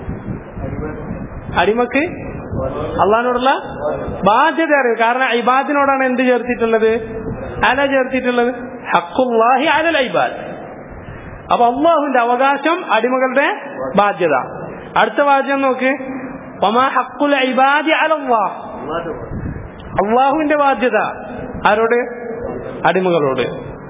അടിമക്ക് അള്ളഹാനോടുള്ള ബാധ്യത അറിയും കാരണം ഇബാദിനോടാണ് എന്ത് ചേർത്തിട്ടുള്ളത് അല ചേർത്തിട്ടുള്ളത് ഹക്കുല്ലാഹി അലൽ ഐബാദ് അപ്പൊ അള്ളാഹുവിന്റെ അവകാശം അടിമകളുടെ ബാധ്യത അടുത്ത വാചകം നോക്ക് ഒമാ ഹക്കുൽ ഇബാദി അലല്ലാഹ് അള്ളാഹുവിന്റെ ബാധ്യത ആരോട് അടിമകളോട്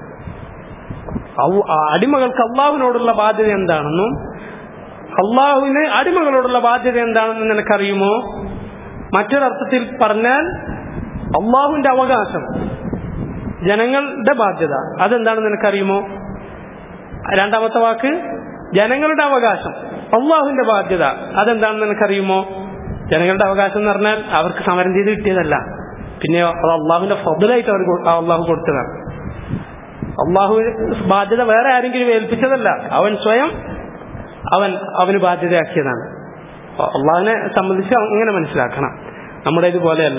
അള്ളാ- ആ അടിമകൾക്ക് അള്ളാഹുവിനോടുള്ള ബാധ്യത എന്താണെന്നും അള്ളാഹുവിന് അടിമകളോടുള്ള ബാധ്യത എന്താണെന്ന് നിനക്കറിയുമോ മറ്റൊരർത്ഥത്തിൽ പറഞ്ഞാൽ അള്ളാഹുവിന്റെ അവകാശം ജനങ്ങളുടെ ബാധ്യത അതെന്താണെന്ന് നിനക്കറിയുമോ രണ്ടാമത്തെ വാക്ക് ജനങ്ങളുടെ അവകാശം അള്ളാഹുവിന്റെ ബാധ്യത അതെന്താണെന്ന് നിനക്കറിയുമോ ജനങ്ങളുടെ അവകാശം എന്ന് പറഞ്ഞാൽ അവർക്ക് സമരം ചെയ്ത് കിട്ടിയതല്ല പിന്നെ അത് അള്ളാഹുവിന്റെ ഫضലായിട്ട് അവർ കൊ- അള്ളാഹു കൊടുത്തതാണ് അള്ളാഹു ബാധ്യത വേറെ ആരെങ്കിലും ഏൽപ്പിച്ചതല്ല അവൻ സ്വയം അവൻ അവന് ബാധ്യതയാക്കിയതാണ് അപ്പൊ അള്ളാഹിനെ സംബന്ധിച്ച് അങ്ങനെ മനസ്സിലാക്കണം നമ്മുടെ ഇതുപോലെയല്ല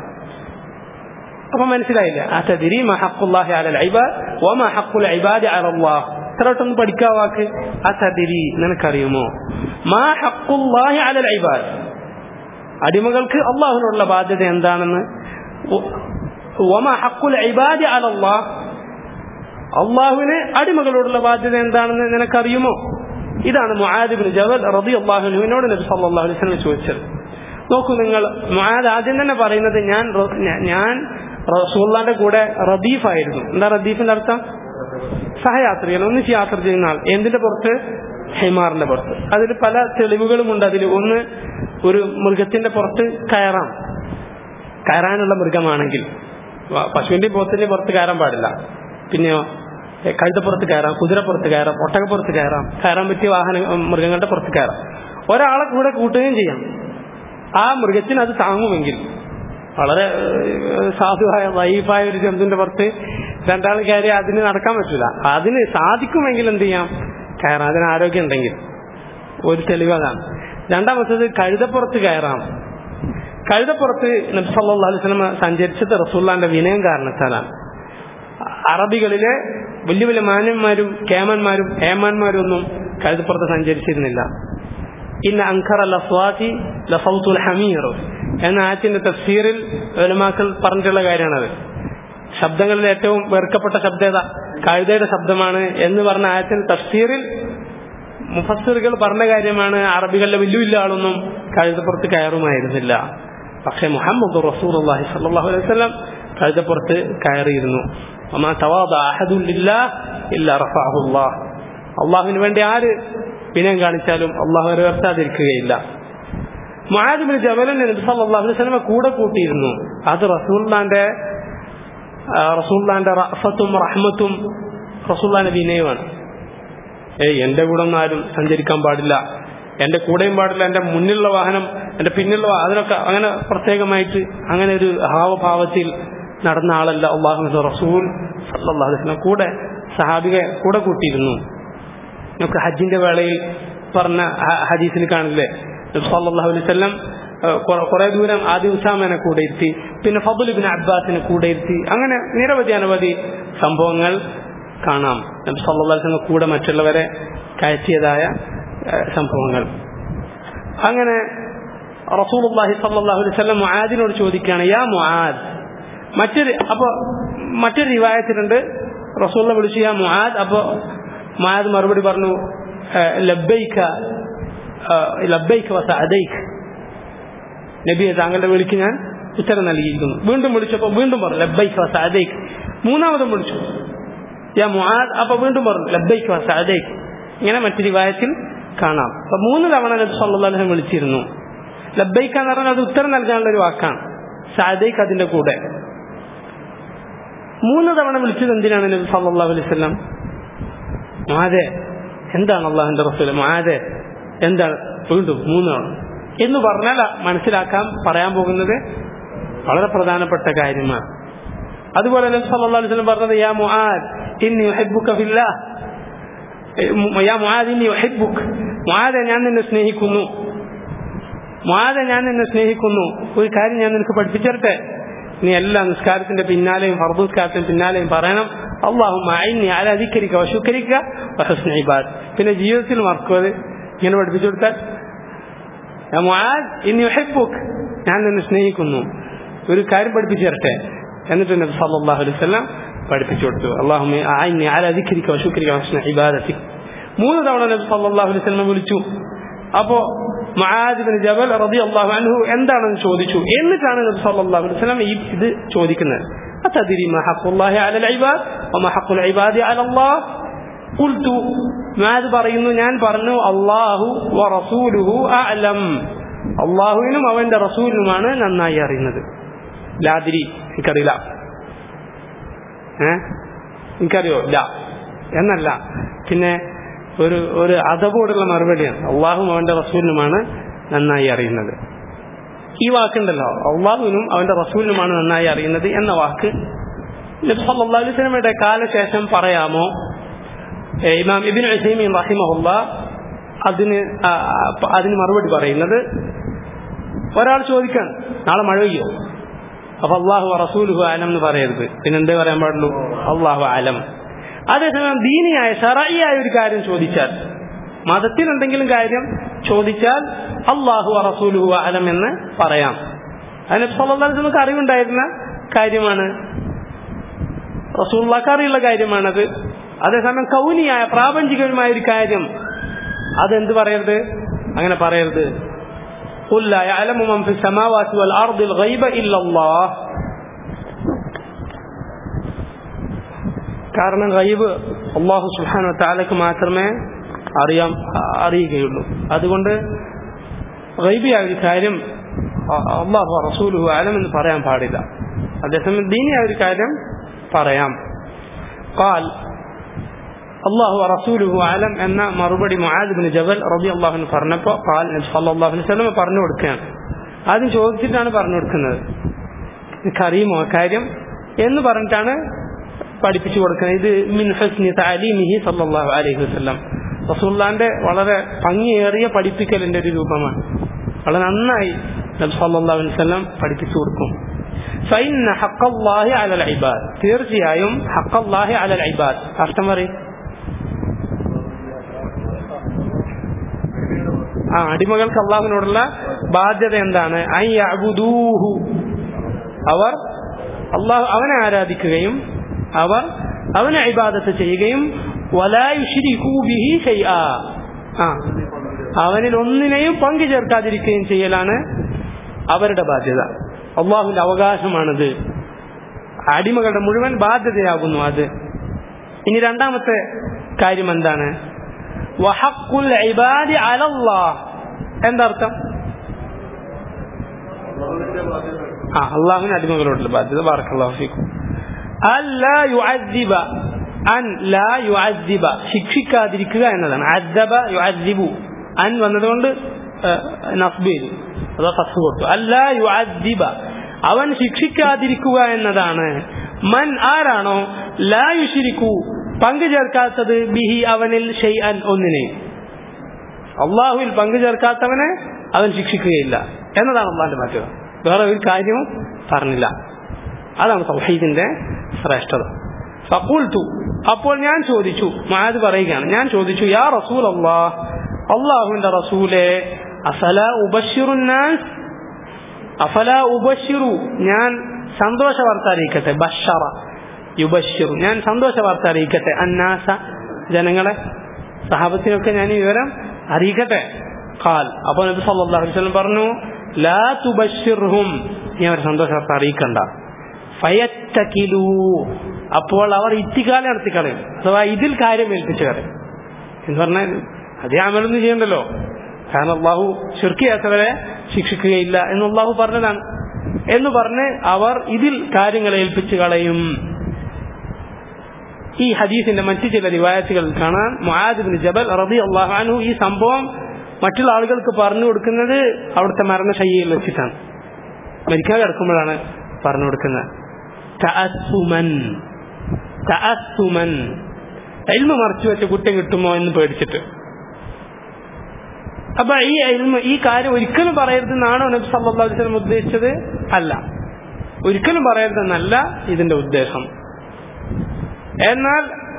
അപ്പൊ മനസ്സിലായില്ല അതതിരി മഹക്കുല്ലാഹി അലൽ ഇബാദ് വ മഹക്കുൽ ഇബാദി അലല്ലാഹ് ഇത്രട്ടൊന്ന് പഠിക്കാ വാക്ക് അതതിരി നിനക്കറിയുമോ മാ ഹക്കുല്ലാഹി അലൽ ഇബാദ് അടിമകൾക്ക് അള്ളാഹുവിനോടുള്ള ബാധ്യത എന്താണെന്ന് വമ ഹക്കുൽ ഇബാദി അലല്ലാഹ് അള്ളാഹുവിന് അടിമകളോടുള്ള ബാധ്യത എന്താണെന്ന് നിനക്കറിയുമോ ഇതാണ് മുആദിബിൻ ജബൽ റബി അള്ളാഹുനുവിനോട് നബി സല്ലല്ലാഹു അലൈഹി വസല്ലം ചോദിച്ചത് നോക്കൂ നിങ്ങൾ മുആദ് ആദ്യം തന്നെ പറയുന്നത് ഞാൻ റ- ഞാ- ഞാൻ റസൂള്ളാന്റെ കൂടെ റദീഫ് ആയിരുന്നു എന്താ റദീഫിന്റെ അർത്ഥം സഹയാത്രികൻ ഒന്നിച്ച് യാത്ര ചെയ്യുന്ന ആൾ എന്തിന്റെ പുറത്ത് ഹൈമാറിന്റെ പുറത്ത് അതിൽ പല തെളിവുകളുമുണ്ട് അതിൽ ഒന്ന് ഒരു മൃഗത്തിന്റെ പുറത്ത് കയറാം കയറാനുള്ള മൃഗമാണെങ്കിൽ വ- പശുവിന്റെ പോത്തിന്റെ പുറത്ത് കയറാൻ പാടില്ല പിന്നെയോ എ, കഴുതപ്പുറത്ത് കയറാം കുതിരപ്പുറത്ത് കയറാം ഒട്ടകപ്പുറത്ത് കയറാം കയറാൻ പറ്റിയ വാഹന മൃഗങ്ങളുടെ പുറത്ത് കയറാം ഒരാളെ കൂടെ കൂട്ടുകയും ചെയ്യാം ആ മൃഗത്തിന് അത് താങ്ങുമെങ്കിൽ വളരെ ഏഹ്, സാധുവായ വൈഫായ ഒരു ജന്തുവിന്റെ പുറത്ത് രണ്ടാൾ കയറി അതിന് നടക്കാൻ പറ്റില്ല അതിന് സാധിക്കുമെങ്കിൽ എന്ത് ചെയ്യാം കയറാം അതിന് ആരോഗ്യം ഉണ്ടെങ്കിൽ ഒരു തെളിവ് അതാണ് രണ്ടാമത്തത് കഴുതപ്പുറത്ത് കയറാം കഴുതപ്പുറത്ത് നബി സല്ലല്ലാഹു അലൈഹി വസല്ലം സഞ്ചരിച്ചത് റസൂല്ലാന്റെ വിനയം കാരണത്താലാണ് അറബികളിലെ വലിയ വലിയ മാന്യന്മാരും കേമന്മാരും ഹേമാന്മാരും ഒന്നും കഴുതപ്പുറത്ത് സഞ്ചരിച്ചിരുന്നില്ല ഇന്ന അങ്കർ അൽ അസ്വാതി ലസൗത്തുൽ ഹമീർ എന്ന ആയത്തിന്റെ തഫ്സീറിൽ ഉലമാക്കൾ പറഞ്ഞിട്ടുള്ള കാര്യമാണത് ശബ്ദങ്ങളിൽ ഏറ്റവും വെറുക്കപ്പെട്ട ശബ്ദത കഴുതയുടെ ശബ്ദമാണ് എന്ന് പറഞ്ഞ ആയത്തിന്റെ തഫ്സീറിൽ മുഫസ്സിറുകൾ പറഞ്ഞ കാര്യമാണ് അറബികളിലെ വലിയ വലിയ ആളൊന്നും കഴുതപ്പുറത്ത് കയറുമായിരുന്നില്ല പക്ഷെ മുഹമ്മദ് റസൂൽ അള്ളാഹി സല്ലാഹു അലൈഹി വസല്ലം കഴുതപ്പുറത്ത് കയറിയിരുന്നു അമാ തവാദ അഹദുല്ല ഇല്ല റഫാഹുല്ലാ അള്ളാഹുവിന് വേണ്ടി ആര് വിനയം കാണിച്ചാലും അള്ളാഹു അവരെ ഉയർത്താതിരിക്കുകയില്ല മുഹാദിബിന് ജബലൻ നബി സല്ലല്ലാഹു അലൈഹി വസല്ലം കൂടെ കൂട്ടിയിരുന്നു അത് റസൂൽദാന്റെ റസൂൽദാന്റെ റഫത്തും റഹ്മത്തും റസൂൽദാന്റെ വിനയമാണ് ഏയ് എന്റെ കൂടെ ഒന്നും ആരും സഞ്ചരിക്കാൻ പാടില്ല എന്റെ കൂടെയും പാടില്ല എന്റെ മുന്നിലുള്ള വാഹനം എന്റെ പിന്നിലുള്ള വാ- അതിനൊക്കെ അങ്ങനെ പ്രത്യേകമായിട്ട് അങ്ങനെ ഒരു ഹാവഭാവത്തിൽ നടന്ന ആളല്ല അള്ളാഹു റസൂൽ സല്ലല്ലാഹു അലൈഹി വസല്ലം കൂടെ സഹാബിക കൂടെ കൂട്ടിയിരുന്നു നമുക്ക് ഹജ്ജിന്റെ വേളയിൽ പറഞ്ഞ ഹ- ഹദീസിൽ കാണില്ലേ നബി സല്ലല്ലാഹു അലൈഹി വസല്ലം കുറെ ദൂരം ആദ്യ ഉസാമനെ കൂടെ ഇരുത്തി പിന്നെ ഫബുൽ ബിൻ അബ്ബാസിനെ കൂടെ ഇരുത്തി അങ്ങനെ നിരവധി അനവധി സംഭവങ്ങൾ കാണാം നബി സല്ലല്ലാഹു അലൈഹി വസല്ലം കൂടെ മറ്റുള്ളവരെ കയറ്റിയതായ ഏഹ്, സംഭവങ്ങൾ അങ്ങനെ റസൂലുള്ളാഹി സല്ലല്ലാഹു അലൈഹി വസല്ലം മുആദിനോട് ചോദിക്കുകയാണ് യാ മുആദ് മറ്റൊരു അപ്പൊ മറ്റൊരു റിവായത്തിലുണ്ട് റസൂള്ള വിളിച്ചു യാ മുആദ് അപ്പൊ മുആദ് മറുപടി പറഞ്ഞു ഏഹ്, ലബ്ബൈക ഏഹ്, ലബ്ബൈക വസഅദൈക നബിയെ താങ്കളുടെ വിളിക്ക് ഞാൻ ഉത്തരം നൽകിയിരിക്കുന്നു വീണ്ടും വിളിച്ചപ്പോൾ വീണ്ടും പറഞ്ഞു ലബ്ബൈക വസഅദൈക മൂന്നാമതും വിളിച്ചു യാ മുആദ് അപ്പൊ വീണ്ടും പറഞ്ഞു ലബ്ബൈക വസഅദൈക ഇങ്ങനെ മറ്റു റിവായത്തിൽ കാണാം അപ്പൊ മൂന്ന് തവണ നബി സല്ലല്ലാഹു അലൈഹി വസല്ലം വിളിച്ചിരുന്നു ലബ്ബൈക എന്ന് പറഞ്ഞാൽ അത് ഉത്തരം നൽകാനുള്ള ഒരു വാക്കാണ് സഅദൈക അതിന്റെ കൂടെ മൂന്ന് തവണ വിളിച്ചത് എന്തിനാണ് നബി സല്ലല്ലാഹു അലൈഹി വസല്ലം മാതെ എന്താണ് അള്ളാഹുന്റെ റസൂൽ മാതെ എന്താണ് വീണ്ടും മൂന്ന് തവണ എന്ന് പറഞ്ഞാൽ മനസ്സിലാക്കാൻ പറയാൻ പോകുന്നത് വളരെ പ്രധാനപ്പെട്ട കാര്യമാണ് അതുപോലെ നബി സല്ലല്ലാഹു അലൈഹി വസല്ലം പറഞ്ഞത് യാ മുആദ് ഇന്നി യുഹിബ്ബുക ഫില്ലാഹ് യാ മുആദ് ഇന്നി യുഹിബ്ബുക മുആദ് ഞാൻ നിന്നെ സ്നേഹിക്കുന്നു മുആദ് ഞാൻ നിന്നെ സ്നേഹിക്കുന്നു ഒരു കാര്യം ഞാൻ നിനക്ക് പഠിപ്പിച്ചു തരട്ടെ നീ എല്ലാ നിസ്കാരത്തിന്റെ പിന്നാലെയും ഫർദ് നിസ്കാരത്തിന്റെ പിന്നാലെയും പറയണം അള്ളാഹുമ്മ അഇന്നി അലാ ദിക്രിക വശുക്രിക വഹുസ്നി ഇബാദ് പിന്നെ ജീവിതത്തിൽ മറക്കുന്നത് ഇങ്ങനെ പഠിപ്പിച്ചു കൊടുത്താൽ യാ മുആദ് ഇന്നി യുഹിബ്ബുക ഞാൻ നിന്നെ സ്നേഹിക്കുന്നു ഒരു കാര്യം പഠിപ്പിച്ചു തരട്ടെ എന്നിട്ട് നബി സല്ലല്ലാഹു അലൈഹി വസല്ലം പഠിപ്പിച്ചു കൊടുത്തു അള്ളാഹുമ്മ അഇന്നി അലാ ദിക്രിക വശുക്രിക വഹുസ്നി ഇബാദതി മൂന്ന് തവണ നബി സല്ലല്ലാഹു അലൈഹി വസല്ലം വിളിച്ചു അപ്പോ മഹാദിബിൻ ജബൽ റബി അള്ളാഹു അൻഹു എന്താണെന്ന് ചോദിച്ചു എന്നിട്ടാണ് നബി സല്ലല്ലാഹു അലൈഹി വസല്ലം ഈ ഇത് ചോദിക്കുന്നത് അതദ്രി മാ ഹഖുല്ലാഹി അലൽ ഇബാദ് വമാ ഹഖുൽ ഇബാദി അലല്ലാഹ് ഖുൽതു മാദ് പറയുന്നു ഞാൻ പറഞ്ഞു അല്ലാഹു വറസൂലുഹു അഅലം അള്ളാഹുവിനും അവന്റെ റസൂലിനുമാണ് നന്നായി അറിയുന്നത് ലാതിരി എനിക്കറിയില്ല ഏ എനിക്കറിയോ ഇല്ല എന്നല്ല പിന്നെ ഒരു ഒരു അതപോടുള്ള മറുപടിയാണ് അള്ളാഹും അവന്റെ റസൂലിനുമാണ് നന്നായി അറിയുന്നത് ഈ വാക്കുണ്ടല്ലോ അള്ളാഹുവിനും അവന്റെ റസൂലിനുമാണ് നന്നായി അറിയുന്നത് എന്ന വാക്ക് നബി സല്ലല്ലാഹു അലൈഹി വസല്ലമയുടെ കാലശേഷം പറയാമോ ഏ, ഇമാം ഇബിൻ ഉസൈമീൻ റഹിമഹുല്ല അതിന് ആ, ആ, അതിന് മറുപടി പറയുന്നത് ഒരാൾ ചോദിക്കാൻ നാളെ മഴ പെയ്യോ അപ്പൊ അള്ളാഹു റസൂലുഹു ആലം എന്ന് പറയരുത് പിന്നെ എന്തേ പറയാൻ പാടുള്ളൂ അള്ളാഹു ആലം അതേസമയം ദീനിയായ ഷറയിയായ ഒരു കാര്യം ചോദിച്ചാൽ മതത്തിൽ എന്തെങ്കിലും കാര്യം ചോദിച്ചാൽ അള്ളാഹു റസൂലുഹു ആലം എന്ന് പറയാം അതിന് സല്ലല്ലാഹു നമുക്ക് അറിവുണ്ടായിരുന്ന കാര്യമാണ് റസൂള്ളാക്ക് അറിയുള്ള കാര്യമാണത് അതേസമയം കൗനിയായ പ്രാപഞ്ചികമായ ഒരു കാര്യം അതെന്ത് പറയരുത് അങ്ങനെ പറയരുത് قل لا يعلم من في السماوات والأرض الغيب إلا الله കാരണം ഗൈബ് അള്ളാഹു സുഹാന താലക്ക് മാത്രമേ അറിയാം അറിയുകയുള്ളൂ അതുകൊണ്ട് ഗൈബിയായ ഒരു കാര്യം അള്ളാഹു റസൂലുഹു ആലം എന്ന് പറയാൻ പാടില്ല അതേസമയം ദീനിയായ ഒരു കാര്യം പറയാം قال അള്ളാഹു റസൂലുഹു ആലം എന്ന മറുപടി മുആദിബിന് ജബൽ റബി അള്ളാഹുന് പറഞ്ഞപ്പോ ഖാൽ നബി സല്ലല്ലാഹു അലൈഹി വസല്ലം പറഞ്ഞു കൊടുക്കുകയാണ് ആദ്യം ചോദിച്ചിട്ടാണ് പറഞ്ഞു കൊടുക്കുന്നത് നിനക്കറിയുമോ ആ കാര്യം എന്ന് പറഞ്ഞിട്ടാണ് പഠിപ്പിച്ചു കൊടുക്കുന്നത് ഇത് മിൻ ഹസ്നി തഅലീമിഹി സല്ലല്ലാഹു അലൈഹി വസല്ലം റസൂലുള്ളാന്റെ വളരെ ഭംഗിയേറിയ പഠിപ്പിക്കലിന്റെ ഒരു രൂപമാണ് വളരെ നന്നായി നബി സല്ലല്ലാഹു അലൈഹി വസല്ലം പഠിപ്പിച്ചു കൊടുക്കും ഫൈന ഹഖല്ലാഹി അലൽ ഇബാദ് തീർച്ചയായും ഹഖല്ലാഹി അലൽ ഇബാദ് അർത്ഥം പറയും ആ അടിമകൾക്ക് അള്ളാഹുവിനോടുള്ള ബാധ്യത എന്താണ് ഐ അബുദൂഹു അവർ അള്ളാഹു അവനെ ആരാധിക്കുകയും അവർ അവനെ ഇബാദത്ത് ചെയ്യുകയും വലായുഷിരിക്കൂ ബിഹി ഷൈആ ആ അവനിൽ ഒന്നിനെയും പങ്കു ചേർക്കാതിരിക്കുകയും ചെയ്യലാണ് അവരുടെ ബാധ്യത അള്ളാഹുവിന്റെ അവകാശമാണത് അടിമകളുടെ മുഴുവൻ ബാധ്യതയാകുന്നു അത് ഇനി രണ്ടാമത്തെ കാര്യം എന്താണ് വഹക്കുൽ ഇബാദി അലല്ലാഹ് എന്തർത്ഥം ആ അള്ളാഹുവിന് അടിമകളോടുള്ള ബാധ്യത ബാറക്കല്ലാഹു ഫീക്കും അല്ലാ യുഅദ്ദിബ അൻ ലാ യുഅദ്ദിബ ശിക്ഷിക്കാതിരിക്കുക എന്നതാണ് അദ്ദബ യുഅദ്ദിബു അൻ വന്നതുകൊണ്ട് നസ്ബ് ചെയ്തു അതോ ഫസ് കൊടുത്തു അല്ലാ യുഅദ്ദിബ അവൻ ശിക്ഷിക്കാതിരിക്കുക എന്നതാണ് മൻ ആരാണോ ലാ യുഷിരിക്കു പങ്കു ചേർക്കാത്തത് ബിഹി അവനിൽ ഷെയ്അൻ ഒന്നിനെ അള്ളാഹുവിൽ പങ്കു ചേർക്കാത്തവനെ അവൻ ശിക്ഷിക്കുകയില്ല എന്നതാണ് അള്ളാഹിന്റെ ബാധ്യത വേറെ ഒരു കാര്യവും പറഞ്ഞില്ല അതാണ് തൗഹീദിന്റെ ശ്രേഷ്ഠത ഫഖൂൽതു അപ്പോൾ ഞാൻ ചോദിച്ചു മാത് പറയുകയാണ് ഞാൻ ചോദിച്ചു യാ റസൂൽ അള്ളാഹ് അള്ളാഹുവിന്റെ റസൂലെ അഫല ഉബഷിറുന്നാസ് അഫല ഉബഷിറു ഞാൻ സന്തോഷ വാർത്ത അറിയിക്കട്ടെ ബഷറ യുബഷിറു ഞാൻ സന്തോഷ വാർത്ത അറിയിക്കട്ടെ അന്നാസ ജനങ്ങളെ സഹാബത്തിനൊക്കെ ഞാൻ ഈ വിവരം അറിയിക്കട്ടെ ഖാൽ അപ്പോൾ നബി സല്ലല്ലാഹു അലൈഹി വസല്ലം പറഞ്ഞു ലാ തുബഷിർഹും നീ അവർ സന്തോഷ വാർത്ത അറിയിക്കണ്ട ഫയത്തക്കിലൂ അപ്പോൾ അവർ ഇത്തിക്കാലം നടത്തിക്കളയും അഥവാ ഇതിൽ കാര്യം ഏൽപ്പിച്ചു കളയും എന്ന് പറഞ്ഞാൽ അതേ അമലൊന്നും ചെയ്യണ്ടല്ലോ കാരണം അള്ളാഹു ശിർക്കിയാത്തവരെ ശിക്ഷിക്കുകയില്ല എന്ന് അള്ളാഹു പറഞ്ഞതാണ് എന്ന് പറഞ്ഞ് അവർ ഇതിൽ കാര്യങ്ങൾ ഏൽപ്പിച്ചു കളയും ഈ ഹദീസിന്റെ മറ്റു ചില റിവായത്തുകൾ കാണാൻ മുആദിബിൻ ജബൽ റബി അള്ളാഹു ഈ സംഭവം മറ്റുള്ള ആളുകൾക്ക് പറഞ്ഞു കൊടുക്കുന്നത് അവിടുത്തെ മരണശയ്യയിൽ വെച്ചിട്ടാണ് മരിക്കാൻ കിടക്കുമ്പോഴാണ് പറഞ്ഞു കൊടുക്കുന്നത് തഅസ്സുമൻ തഅസ്സുമൻ എൽമ മറച്ചു വെച്ച കുറ്റം കിട്ടുമോ എന്ന് പേടിച്ചിട്ട് അപ്പൊ ഈ എൽമ ഈ കാര്യം ഒരിക്കലും പറയരുതെന്നാണോ നബി സല്ലല്ലാഹു അലൈഹി വസല്ലം ഉദ്ദേശിച്ചത് അല്ല ഒരിക്കലും പറയരുതെന്നല്ല ഇതിന്റെ ഉദ്ദേശം എന്നാൽ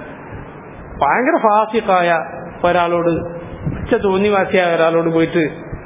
ഭയങ്കര ഫാസിക്കായ ഒരാളോട് ഉച്ച തോന്നിവാസിയായ ഒരാളോട് പോയിട്ട്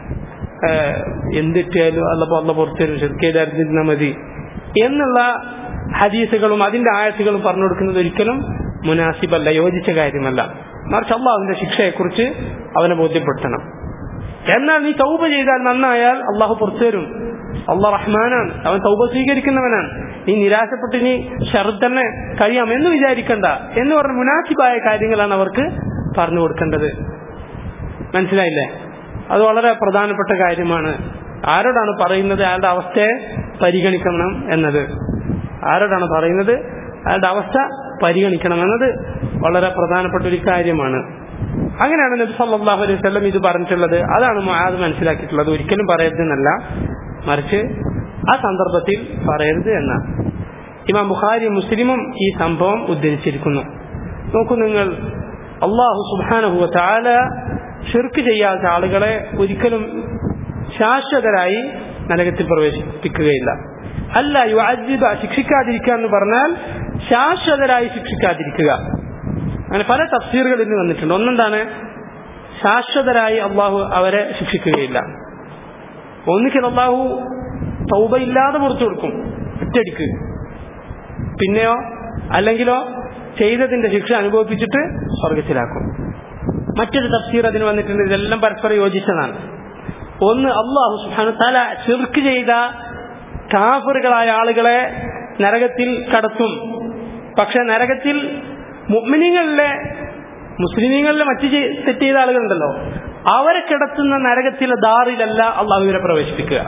എന്തിട്ടാലും അല്ലപ്പോ അല്ല പുറത്തേരും ശരിക്കേതായിരുന്നിരുന്നാൽ മതി എന്നുള്ള ഹദീസുകളും അതിന്റെ ആയത്തുകളും പറഞ്ഞു കൊടുക്കുന്നത് ഒരിക്കലും മുനാസിബല്ല യോജിച്ച കാര്യമല്ല മറിച്ച് അള്ളാഹുവിന്റെ ശിക്ഷയെക്കുറിച്ച് അവനെ ബോധ്യപ്പെടുത്തണം എന്നാൽ നീ തൗബ ചെയ്താൽ നന്നായാൽ അള്ളാഹു പുറത്തു തരും അള്ളാഹ് റഹ്മാനാണ് അവൻ തൗബ സ്വീകരിക്കുന്നവനാണ് നീ നിരാശപ്പെട്ട് നീ ഷെറത്ത് തന്നെ കഴിയാം എന്ന് വിചാരിക്കണ്ട എന്ന് പറഞ്ഞ മുനാസിബായ കാര്യങ്ങളാണ് അവർക്ക് പറഞ്ഞു കൊടുക്കേണ്ടത് മനസ്സിലായില്ലേ അത് വളരെ പ്രധാനപ്പെട്ട കാര്യമാണ് ആരോടാണ് പറയുന്നത് അയാളുടെ അവസ്ഥയെ പരിഗണിക്കണം എന്നത് ആരോടാണ് പറയുന്നത് അയാളുടെ അവസ്ഥ പരിഗണിക്കണം എന്നത് വളരെ പ്രധാനപ്പെട്ട ഒരു കാര്യമാണ് അങ്ങനെയാണ് നബി സല്ലല്ലാഹു അലൈഹി വസല്ലം ഇത് പറഞ്ഞിട്ടുള്ളത് അതാണ് മുആദ് മനസ്സിലാക്കിയിട്ടുള്ളത് ഒരിക്കലും പറയരുതെന്നല്ല മറിച്ച് ആ സന്ദർഭത്തിൽ പറയരുത് എന്നാണ് ഇമാം ബുഖാരി മുസ്ലിമും ഈ സംഭവം ഉദ്ധരിച്ചിരിക്കുന്നു നോക്കൂ നിങ്ങൾ അള്ളാഹു സുബാനഹുവ താല ഷിർക്ക് ചെയ്യാത്ത ആളുകളെ ഒരിക്കലും ശാശ്വതരായി നരകത്തിൽ പ്രവേശിപ്പിക്കുകയില്ല അല്ല യുഅജിബ ശിക്ഷിക്കാതിരിക്കുക എന്ന് പറഞ്ഞാൽ ശാശ്വതരായി ശിക്ഷിക്കാതിരിക്കുക അങ്ങനെ പല തഫ്സീറുകൾ ഇന്ന് വന്നിട്ടുണ്ട് ഒന്നെന്താണ് ശാശ്വതരായി അള്ളാഹു അവരെ ശിക്ഷിക്കുകയില്ല ഒന്നിക്കൽ അള്ളാഹു തൗബയില്ലാതെ പുറത്തു കൊടുക്കും ഒറ്റടിക്ക് പിന്നെയോ അല്ലെങ്കിലോ ചെയ്തതിന്റെ ശിക്ഷ അനുഭവിപ്പിച്ചിട്ട് സ്വർഗത്തിലാക്കും മറ്റൊരു തഫ്സീർ അതിന് വന്നിട്ടുണ്ട് ഇതെല്ലാം പരസ്പരം യോജിച്ചതാണ് ഒന്ന് അള്ളാഹു സുഹാന തല ചെറുക്ക് ചെയ്ത കാഫറുകളായ ആളുകളെ നരകത്തിൽ കടത്തും പക്ഷെ നരകത്തിൽ മുഅ്മിനീങ്ങളിലെ മുസ്ലിമീങ്ങളിലെ മറ്റു തെറ്റ് ചെയ്ത ആളുകളുണ്ടല്ലോ അവരെ കിടത്തുന്ന നരകത്തിലെ ദാറിലല്ല അള്ളാഹു ഇവരെ പ്രവേശിപ്പിക്കുക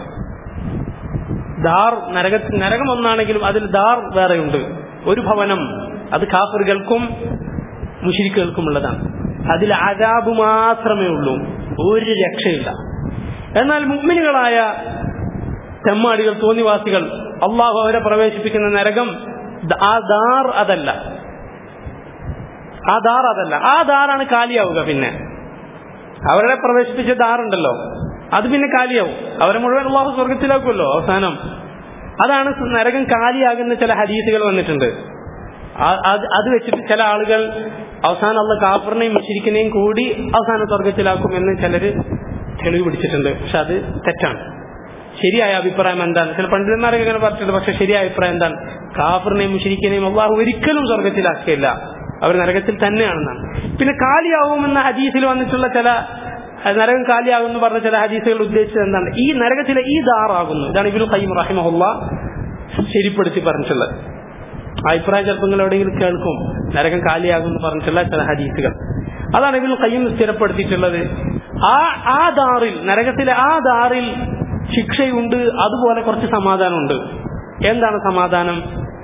ദാർ നരക നരകം ഒന്നാണെങ്കിലും അതിൽ ദാർ വേറെയുണ്ട് ഒരു ഭവനം അത് കാഫറുകൾക്കും മുഷിരിക്കുകൾക്കുമുള്ളതാണ് അതിൽ അജാബ് മാത്രമേ ഉള്ളൂ ഒരു രക്ഷയില്ല എന്നാൽ മുഗ്മിനുകളായ തെമ്മാടികൾ തോന്നിവാസികൾ അള്ളാഹു അവരെ പ്രവേശിപ്പിക്കുന്ന നരകം ആ ദാർ അതല്ല ആ ദാർ അതല്ല ആ ദാറാണ് കാലിയാവുക പിന്നെ അവരെ പ്രവേശിപ്പിച്ച ദാറുണ്ടല്ലോ അത് പിന്നെ കാലിയാവും അവരെ മുഴുവൻ അള്ളാഹു സ്വർഗത്തിലാക്കുമല്ലോ അവസാനം അതാണ് നരകം കാലിയാകുന്ന ചില ഹദീസുകൾ വന്നിട്ടുണ്ട് ആ- അത് അത് വെച്ചിട്ട് ചില ആളുകൾ അവസാനം അള്ള കാഫറിനെയും മുഷിരിക്കിനെയും കൂടി അവസാനം സ്വർഗത്തിലാക്കും എന്ന് ചിലർ തെളിവ് പിടിച്ചിട്ടുണ്ട് പക്ഷെ അത് തെറ്റാണ് ശരിയായ അഭിപ്രായം എന്താണ് ചില പണ്ഡിതന്മാരൊക്കെ ഇങ്ങനെ പറഞ്ഞിട്ടുണ്ട് പക്ഷെ ശരിയായ അഭിപ്രായം എന്താണ് കാഫറിനെയും മുഷിരിക്കിനെയും അള്ളാഹു ഒരിക്കലും സ്വർഗത്തിലാക്കിയില്ല അവർ നരകത്തിൽ തന്നെയാണെന്നാണ് പിന്നെ കാലിയാവുമെന്ന ഹദീസിൽ വന്നിട്ടുള്ള ചില അഹ് നരകം കാലിയാകുമെന്ന് പറഞ്ഞ ചില ഹദീസുകൾ ഉദ്ദേശിച്ചത് എന്താണ് ഈ നരകത്തിലെ ഈ ദാറാകുന്നു ഇതാണ് ഇബിൽ ഖയ്യിം റഹിമഹുല്ല ശരിപ്പെടുത്തി പറഞ്ഞിട്ടുള്ളത് ആ അഭിപ്രായം ചിലപ്പോൾ നിങ്ങൾ എവിടെയെങ്കിലും കേൾക്കും നരകം കാലിയാകും എന്ന് പറഞ്ഞിട്ടുള്ള ചില ഹദീസുകൾ അതാണ് ഇബിൽ ഖയ്യിം സ്ഥിരപ്പെടുത്തിയിട്ടുള്ളത് ആ ആ ദാറിൽ നരകത്തിലെ ആ ദാറിൽ ശിക്ഷയുണ്ട് അതുപോലെ കുറച്ച് സമാധാനമുണ്ട് എന്താണ് സമാധാനം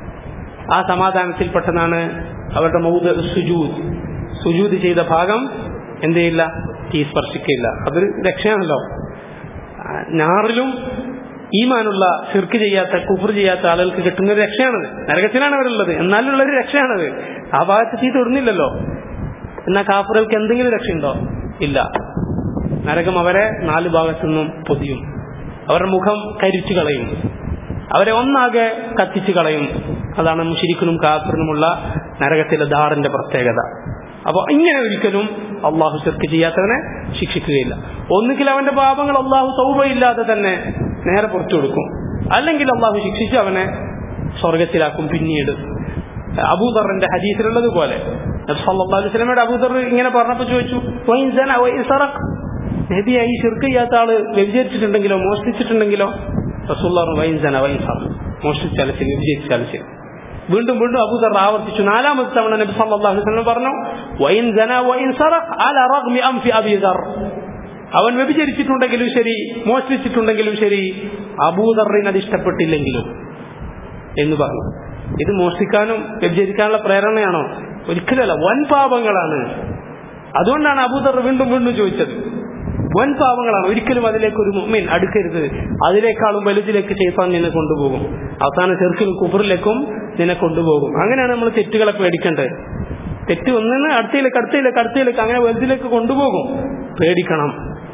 ആ സമാധാനത്തിൽപ്പെട്ടതാണ് അവരുടെ മൗദ സുജൂദ് സുജൂദ് ചെയ്ത ഭാഗം എന്ത് ചെയ്യില്ല തീ സ്പർശിക്കില്ല അതൊരു രക്ഷയാണല്ലോ ആ, ഞാറിലും ഈമാനുള്ള ഷിർക്ക് ചെയ്യാത്ത കുഫർ ചെയ്യാത്ത ആളുകൾക്ക് കിട്ടുന്ന ഒരു രക്ഷയാണത് നരകത്തിലാണ് അവരുള്ളത് എന്നാലുള്ള ഒരു രക്ഷയാണത് ആ ഭാഗത്ത് തീ തൊടുന്നില്ലല്ലോ എന്നാൽ കാഫറുകൾക്ക് എന്തെങ്കിലും രക്ഷയുണ്ടോ ഇല്ല നരകം അവരെ നാല് ഭാഗത്തു നിന്നും പൊതിയും അവരുടെ മുഖം കരിച്ചു കളയും അവരെ ഒന്നാകെ കത്തിച്ചു കളയും അതാണ് മുഷിരിക്കനും കാഫറിനുമുള്ള നരകത്തിലെ ദാറിന്റെ പ്രത്യേകത അപ്പോൾ ഇങ്ങനെ ഒരിക്കലും അള്ളാഹു ശിർക്ക് ചെയ്യാത്തവനെ ശിക്ഷിക്കുകയില്ല ഒന്നുകിൽ അവന്റെ പാപങ്ങൾ അള്ളാഹു തൗബയില്ലാതെ തന്നെ നേരെ പുറത്തു കൊടുക്കും അല്ലെങ്കിൽ അള്ളാഹു ശിക്ഷിച്ച് അവനെ സ്വർഗത്തിലാക്കും പിന്നീട് അബൂദറിന്റെ ഹദീസിലുള്ളത് പോലെ അലൈഹിസ്ലമയുടെ അബൂദർ ഇങ്ങനെ പറഞ്ഞപ്പോ ചോദിച്ചു "വൈൻ സന വൈൻ സറഖ്?" നബിയെ ഈ ശിർക്ക് ചെയ്യാത്ത ആള് വ്യഭിചരിച്ചിട്ടുണ്ടെങ്കിലോ മോഷ്ടിച്ചിട്ടുണ്ടെങ്കിലോ റസൂല്ലാർ വൈൻ സന വൈൻ സറഖ് മോഷ്ടിച്ചാലും ശരി വ്യഭിചരിച്ചാലും ശരി വീണ്ടും വീണ്ടും അബൂദർ ആവർത്തിച്ചു നാലാമത്തെ തവണ നബി സല്ലല്ലാഹു അലൈഹി വസല്ലം പറഞ്ഞു വൈൻ സന വൈൻ സറഖ് അല റഗ്മി അംഫി അബീ ദർ അവൻ വ്യഭിചരിച്ചിട്ടുണ്ടെങ്കിലും ശരി മോഷ്ടിച്ചിട്ടുണ്ടെങ്കിലും ശരി അബൂദറിന് അത് ഇഷ്ടപ്പെട്ടില്ലെങ്കിലും എന്ന് പറഞ്ഞു ഇത് മോഷ്ടിക്കാനും വ്യഭിചരിക്കാനുള്ള പ്രേരണയാണോ ഒരിക്കലല്ല വൻ പാപങ്ങളാണ് അതുകൊണ്ടാണ് അബൂദർ വീണ്ടും വീണ്ടും ചോദിച്ചത് വൻ പാപങ്ങളാണ് ഒരിക്കലും അതിലേക്ക് ഒരു മുമ്മിൻ അടുക്കരുത് അതിനേക്കാളും വലുതിലേക്ക് ചെയ്താൻ നിന്നെ കൊണ്ടുപോകും അവസാന ചെറുക്കിലും കുബറിലേക്കും നിന്നെ കൊണ്ടുപോകും അങ്ങനെയാണ് നമ്മൾ തെറ്റുകളെ പേടിക്കേണ്ടത് തെറ്റ് ഒന്നിന് അടുത്തയിലേക്ക് അടുത്തയിലേക്ക് അടുത്തയിലേക്ക് അങ്ങനെ വലുതിലേക്ക് കൊണ്ടുപോകും പേടിക്കണം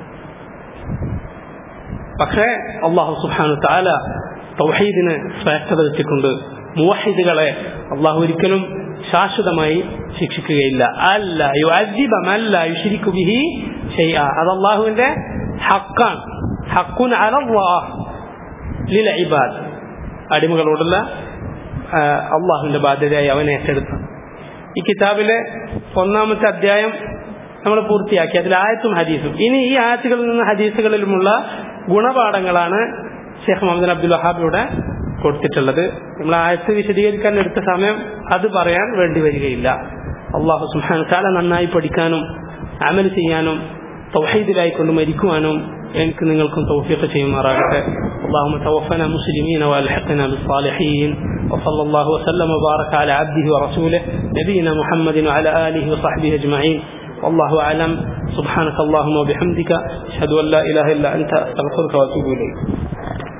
പക്ഷേ അള്ളാഹു സുഹാനു താല തൗഹീദിന് ശ്രേഷ്ഠത വെച്ചിട്ടുണ്ട് മുവഹിദുകളെ അള്ളാഹു ഒരിക്കലും ശാശ്വതമായി ശിക്ഷിക്കുകയില്ല അല്ല യുഅദ്ദിബ മൻ ലാ യുശ്രികു ബിഹി ഷൈഅ അത് അള്ളാഹുവിന്റെ ഹക്കാണ് ഹക്കുൻ അലല്ലാഹ് ലിൽ ഇബാദ് അടിമകളോടുള്ള ആ, അള്ളാഹുവിന്റെ ബാധ്യതയായി അവൻ ഏറ്റെടുത്തു ഈ കിതാബിലെ ഒന്നാമത്തെ അധ്യായം നമ്മൾ പൂർത്തിയാക്കി അതിൽ ആയത്തും ഹദീസും ഇനി ഈ ആയത്തുകളിൽ നിന്ന് ഹദീസുകളിലുമുള്ള ഗുണപാഠങ്ങളാണ് ഷെയ്ഖ് മുഹമ്മദ് അബ്ദുൽ വഹാബ് ഇവിടെ കൊടുത്തിട്ടുള്ളത് നമ്മൾ ആയത്ത് വിശദീകരിക്കാൻ എടുത്ത സമയം അത് പറയാൻ വേണ്ടി വരികയില്ല അള്ളാഹു സുഹാൻ കാല നന്നായി പഠിക്കാനും അമൽ ചെയ്യാനും തൗഹീദിലായിക്കൊണ്ട് മരിക്കുവാനും എനിക്ക് നിങ്ങൾക്കും തൗഫീഖ് ചെയ്യുമാറാകട്ടെ اللهم توفنا مسلمين والحقنا بالصالحين وصلى الله وسلم وبارك على عبده ورسوله نبينا محمد وعلى اله وصحبه اجمعين والله اعلم سبحانك اللهم وبحمدك اشهد ان لا اله الا انت استغفرك واتوب اليك